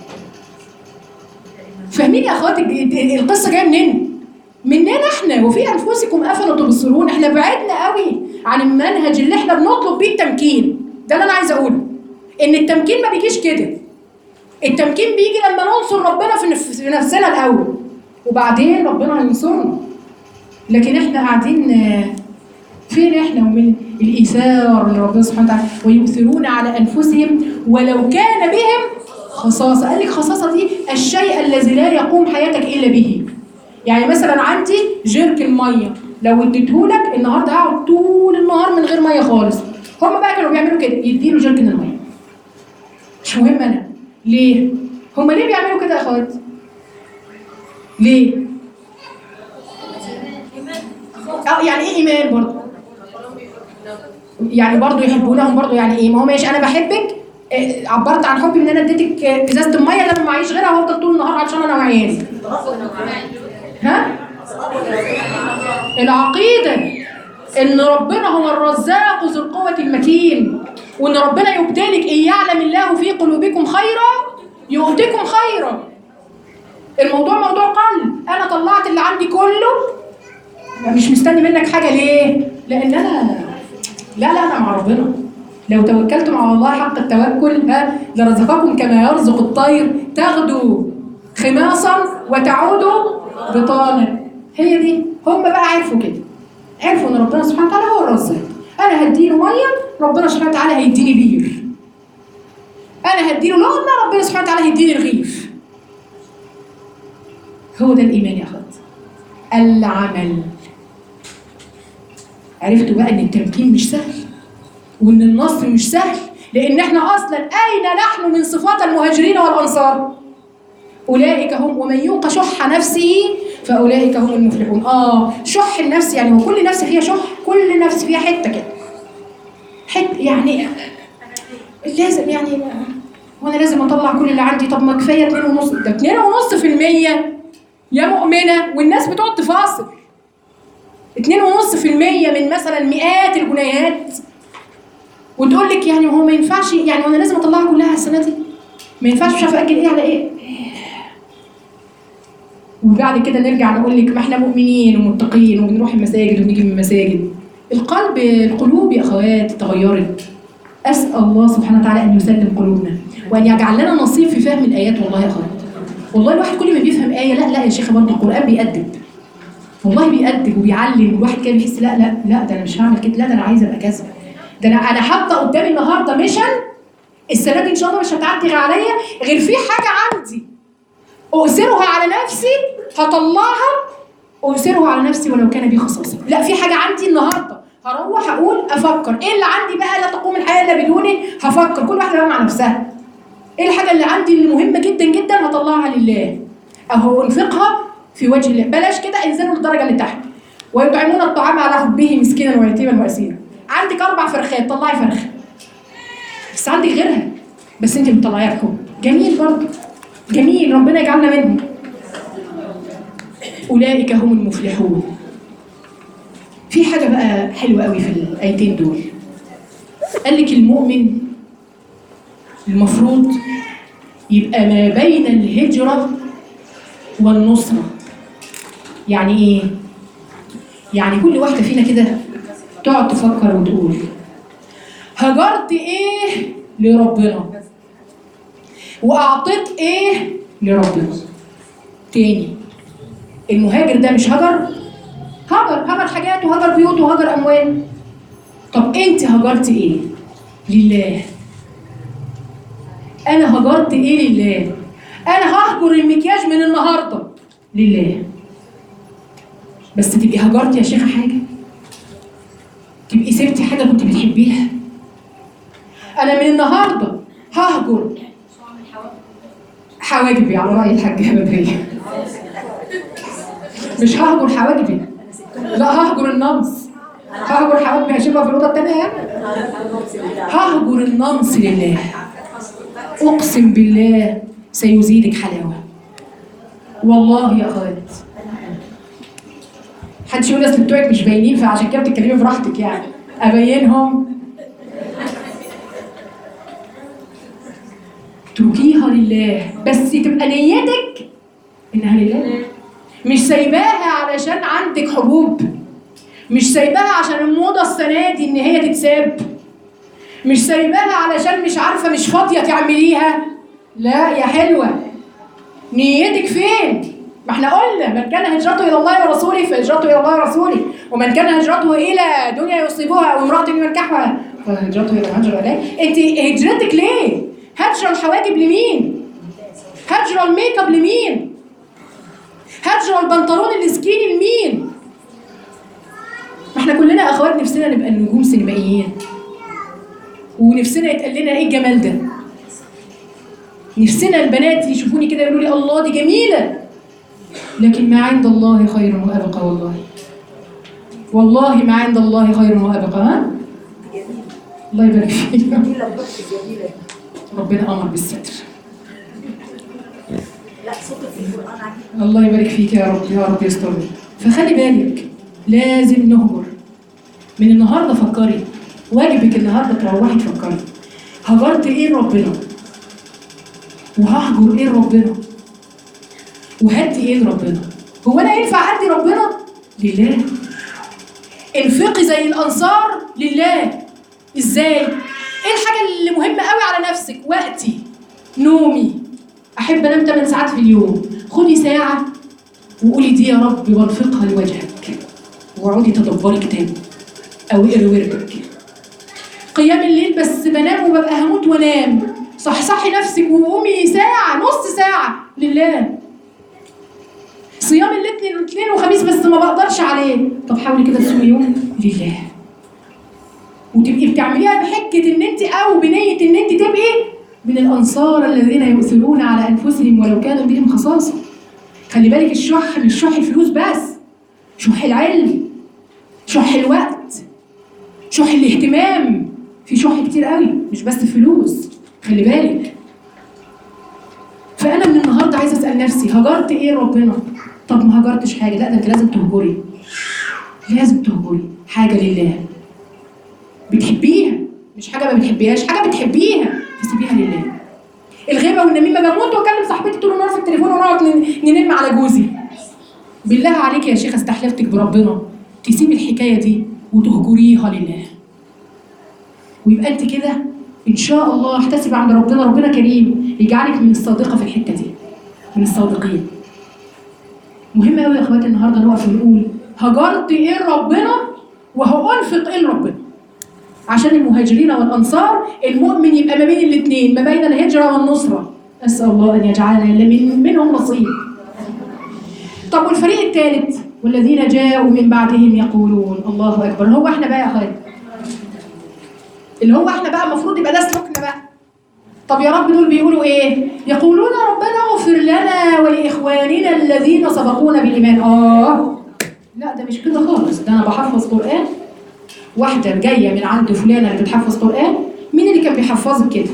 [SPEAKER 1] فاهمين يا اخواتي الج- القصة جاية منين؟ مننا احنا وفي انفسكم افلا تبصرون احنا بعدنا قوي عن المنهج اللي احنا بنطلب بيه التمكين ده اللي انا عايزه اقوله ان التمكين ما بيجيش كده التمكين بيجي لما ننصر ربنا في نف- في نفسنا الاول وبعدين ربنا هينصرنا لكن احنا قاعدين آه، فين احنا ومن الايثار اللي ربنا سبحانه وتعالى ويؤثرون على انفسهم ولو كان بهم خصاصه قال لك خصاصه دي الشيء الذي لا يقوم حياتك الا به يعني مثلا عندي جيركن ميه لو اديتهولك النهارده هقعد طول النهار من غير ميه خالص هم بقى كانوا بيعملوا كده يديله جيركن الميه مش مهم انا ليه هم ليه بيعملوا كده يا اخوات ليه اه يعني ايه ايمان برضه يعني برضه يحبونهم برضه يعني ايه ما هو ماشي انا بحبك إيه، عبرت عن حبي ان انا اديتك آه، ازازه الميه اللي انا ما معيش غيرها وافضل طول النهار عشان انا وعيالي ها العقيده ان ربنا هو الرزاق ذو القوه المتين وان ربنا يبتلك ان يعلم الله في قلوبكم خيرا يؤتكم خيرا الموضوع موضوع قلب انا طلعت اللي عندي كله مش مستني منك حاجه ليه لان انا لا لا انا مع ربنا لو توكلتم على الله حق التوكل ها لرزقكم كما يرزق الطير تغدو خماصا وتعود بطانا هي دي هم بقى عرفوا كده عرفوا ان ربنا سبحانه وتعالى هو الرزاق انا هديله ميه ربنا سبحانه وتعالى هيديني بير انا هديله لقمه ربنا سبحانه وتعالى هيديني رغيف هو ده الايمان يا اخوات العمل عرفتوا بقى ان التمكين مش سهل وان النصر مش سهل لان احنا اصلا اين نحن من صفات المهاجرين والانصار اولئك هم ومن يوق شح نفسه فاولئك هم المفلحون اه شح النفس يعني هو كل نفس فيها شح كل نفس فيها حته كده حته يعني لازم يعني وانا لازم اطلع كل اللي عندي طب ما كفايه 2 ونص ده 2 ونص في المية يا مؤمنه والناس بتقعد تفاصل 2 ونص في المية من مثلا مئات الجنيهات وتقول لك يعني هو ما ينفعش يعني وانا لازم اطلعها كلها السنه دي ما ينفعش مش عارفه اجل ايه على ايه وبعد كده نرجع نقول لك ما احنا مؤمنين ومتقين وبنروح المساجد ونيجي من المساجد القلب القلوب يا اخوات تغيرت اسال الله سبحانه وتعالى ان يسلم قلوبنا وان يجعل لنا نصيب في فهم الايات والله يا اخوات والله الواحد كل ما بيفهم ايه لا لا يا شيخه برضه القران بيأدب والله بيأدب وبيعلم والواحد كده بيحس لا لا لا ده انا مش هعمل كده لا ده انا عايز ابقى كذا ده انا انا حاطه قدامي النهارده ميشن السنه دي ان شاء الله مش هتعدي غير عليا غير في حاجه عندي اؤثرها على نفسي هطلعها اؤثرها على نفسي ولو كان بي خصاصه لا في حاجه عندي النهارده هروح اقول افكر ايه اللي عندي بقى لا تقوم الحياه الا بدوني هفكر كل واحده بقى مع نفسها ايه الحاجه اللي عندي اللي مهمه جدا جدا هطلعها لله او انفقها في وجه الله بلاش كده انزلوا للدرجه اللي تحت ويطعمون الطعام على حبه مسكينا ويتيما واسيرا عندك اربع فرخات طلعي فرخه بس عندك غيرها بس انت بتطلعيها بحب جميل برضه جميل ربنا يجعلنا منهم اولئك هم المفلحون في حاجه بقى حلوه قوي في الايتين دول قال لك المؤمن المفروض يبقى ما بين الهجره والنصره يعني ايه يعني كل واحده فينا كده تقعد تفكر وتقول هجرت ايه لربنا واعطيت ايه لربنا تاني المهاجر ده مش هجر هجر هجر حاجات وهجر بيوت وهجر اموال طب انت هجرت ايه لله انا هجرت ايه لله انا ههجر المكياج من النهارده لله بس تبقي هجرتي يا شيخه حاجه تبقي سبتي حاجه كنت بتحبيها انا من النهارده ههجر حواجبي على راي الحاجه بدريه مش ههجر حواجبي لا ههجر النمص ههجر حواجبي هشيلها في الاوضه الثانيه يعني ههجر النمص لله اقسم بالله سيزيدك حلاوه والله يا اخوات محدش يقول اصل بتوعك مش باينين فعشان كده بتتكلمي براحتك يعني ابينهم اتركيها لله بس تبقى نيتك انها لله مش سايباها علشان عندك حبوب مش سايباها عشان الموضه السنه دي ان هي تتساب مش سايباها علشان مش عارفه مش فاضيه تعمليها لا يا حلوة نيتك فين؟ ما احنا قلنا من كان هجرته الى الله ورسوله فهجرته الى الله ورسوله ومن كان هجرته الى دنيا يصيبها او امراه ينكحها فهجرته الى ما هاجر اليه انت هجرتك ليه؟ هجر الحواجب لمين؟ هجر الميك اب لمين؟ هجر البنطلون السكيني لمين؟ ما احنا كلنا اخوات نفسنا نبقى نجوم سينمائيين ونفسنا يتقال لنا ايه الجمال ده نفسنا البنات يشوفوني كده يقولوا لي الله دي جميله لكن ما عند الله خير وابقى والله والله ما عند الله خير وابقى ها الله يبارك فيك
[SPEAKER 2] جميلة بس جميلة
[SPEAKER 1] ربنا امر بالستر
[SPEAKER 2] لا صوتك في القرآن عجيب
[SPEAKER 1] الله يبارك فيك يا رب يا رب يسترني فخلي بالك لازم نهجر من النهارده فكري واجبك النهارده تروحي تفكري هجرت ايه ربنا وههجر ايه ربنا وهدي ايه لربنا هو انا ينفع ادي ربنا لله انفقي زي الانصار لله ازاي ايه الحاجه اللي مهمه قوي على نفسك وقتي نومي احب انام 8 ساعات في اليوم خدي ساعه وقولي دي يا رب وانفقها لوجهك واقعدي تدبري كتاب او اقري وردك قيام الليل بس بنام وببقى هموت وانام صحصحي نفسك وقومي ساعه نص ساعه لله صيام الاثنين الاثنين وخميس بس ما بقدرش عليه طب حاولي كده تصومي يوم لله وتبقي بتعمليها بحجه ان انت او بنيه ان انت تبقي من الانصار الذين يؤثرون على انفسهم ولو كان بهم خصاصه خلي بالك الشح مش شح الفلوس بس شح العلم شح الوقت شح الاهتمام في شح كتير قوي مش بس فلوس خلي بالك فانا من النهارده عايزه اسال نفسي هجرت ايه ربنا طب ما هجرتش حاجه لا ده انت لازم تهجري لازم تهجري حاجه لله بتحبيها مش حاجه ما بتحبيهاش حاجه بتحبيها تسيبيها لله الغيبه والنميمه بموت واكلم صاحبتي طول النهار في التليفون ونقعد ن- ننم على جوزي بالله عليك يا شيخه استحلفتك بربنا تسيبي الحكايه دي وتهجريها لله ويبقى انت كده ان شاء الله احتسب عند ربنا ربنا كريم يجعلك من الصادقه في الحته دي من الصادقين مهم قوي يا اخواتي النهارده نقف ونقول هجرت ايه ربنا وهأنفق ايه لربنا عشان المهاجرين والانصار المؤمن يبقى ما بين الاثنين ما بين الهجره والنصره اسال الله ان يجعلنا من منهم نصيب طب والفريق الثالث والذين جاءوا من بعدهم يقولون الله اكبر هو احنا بقى يا اخواتي اللي هو احنا بقى المفروض يبقى ده سلوكنا بقى طب يا رب دول بيقولوا ايه يقولون ربنا اغفر لنا ولاخواننا الذين سبقونا بالايمان اه لا ده مش كده خالص ده انا بحفظ قران واحده جايه من عند فلانه اللي بتحفظ قران مين اللي كان بيحفظك كده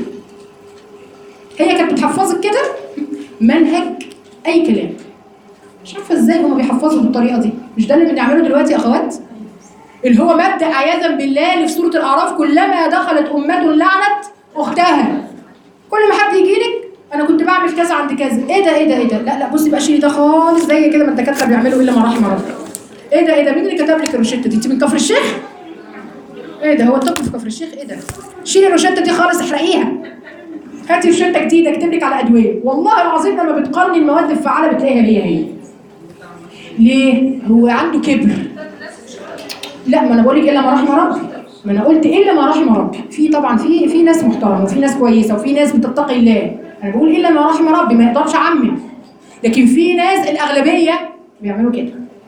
[SPEAKER 1] هي كانت بتحفظك كده منهج اي كلام مش عارفه ازاي هما بيحفظوا بالطريقه دي مش ده اللي بنعمله دلوقتي يا اخوات اللي هو مبدا عياذا بالله اللي في سوره الاعراف كلما دخلت امه لعنت اختها كل ما حد يجي لك انا كنت بعمل كذا عند كذا ايه ده ايه ده ايه ده لا لا بصي بقى شيلي ده خالص زي كده ما الدكاتره بيعملوا الا ما رحم ربي ايه ده ايه ده مين اللي كتب لك الروشته دي انت من كفر الشيخ ايه ده هو الطب في كفر الشيخ ايه ده شيلي الروشته دي خالص احرقيها هاتي روشته جديده اكتب لك على ادويه والله العظيم لما بتقارني المواد الفعاله بتلاقيها هي هي ليه هو عنده كبر لا ما انا بقول لك الا ما رحم ربي ما انا قلت الا ما رحم ربي في طبعا في في ناس محترمه وفي ناس كويسه وفي ناس بتتقي الله انا بقول الا ما رحم ربي ما يقدرش اعمم لكن في ناس الاغلبيه بيعملوا كده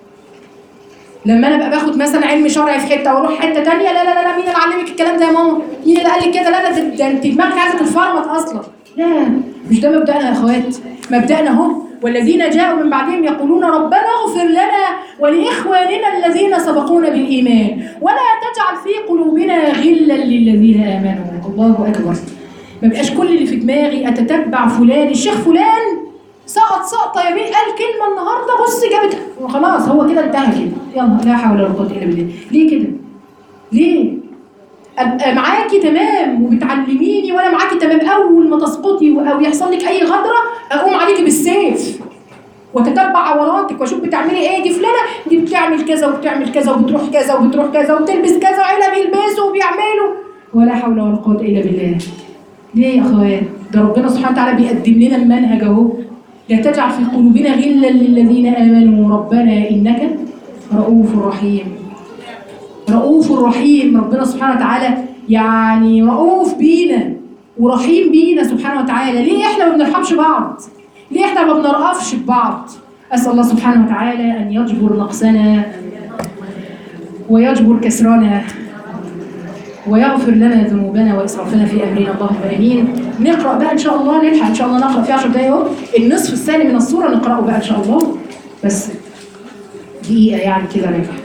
[SPEAKER 1] لما انا ابقى باخد مثلا علم شرعي في حته واروح حته تانية لا لا لا, لا مين اللي علمك الكلام ده يا ماما؟ مين اللي قال لك كده؟ لا لا ده, ده انت دماغك عايزه تتفرمط اصلا. لا مش ده مبدأنا يا اخوات. مبدأنا اهو والذين جاءوا من بعدهم يقولون ربنا اغفر لنا ولاخواننا الذين سبقونا بالايمان ولا تجعل في قلوبنا غلا للذين امنوا الله اكبر. ما بقاش كل اللي في دماغي اتتبع فلان الشيخ فلان سقط سقطه يا بيه قال كلمه النهارده بص جابت خلاص هو كده انتهى كده يلا لا حول ولا قوه الا بالله ليه كده؟ ليه؟ ابقى معاكي تمام وبتعلميني وانا معاكي تمام اول ما تسقطي او يحصل لك اي غدره اقوم عليكي بالسيف وتتبع عوراتك واشوف بتعملي ايه دي فلانه دي بتعمل كذا وبتعمل كذا وبتروح كذا وبتروح كذا وبتلبس كذا وعيله بيلبسوا وبيعملوا ولا حول ولا قوه الا بالله ليه يا اخوان ده ربنا سبحانه وتعالى بيقدم لنا المنهج اهو لا تجعل في قلوبنا غلا للذين امنوا ربنا انك رؤوف رحيم رؤوف رحيم ربنا سبحانه وتعالى يعني رؤوف بينا ورحيم بينا سبحانه وتعالى ليه احنا ما بنرحمش بعض ليه احنا ما بنرأفش ببعض اسال الله سبحانه وتعالى ان يجبر نقصنا ويجبر كسرنا ويغفر لنا ذنوبنا واسرافنا في امرنا اللهم امين نقرا بقى ان شاء الله نلحق ان شاء الله نقرا في 10 دقايق اهو النصف الثاني من السوره نقراه بقى ان شاء الله بس دقيقه يعني كده نلحق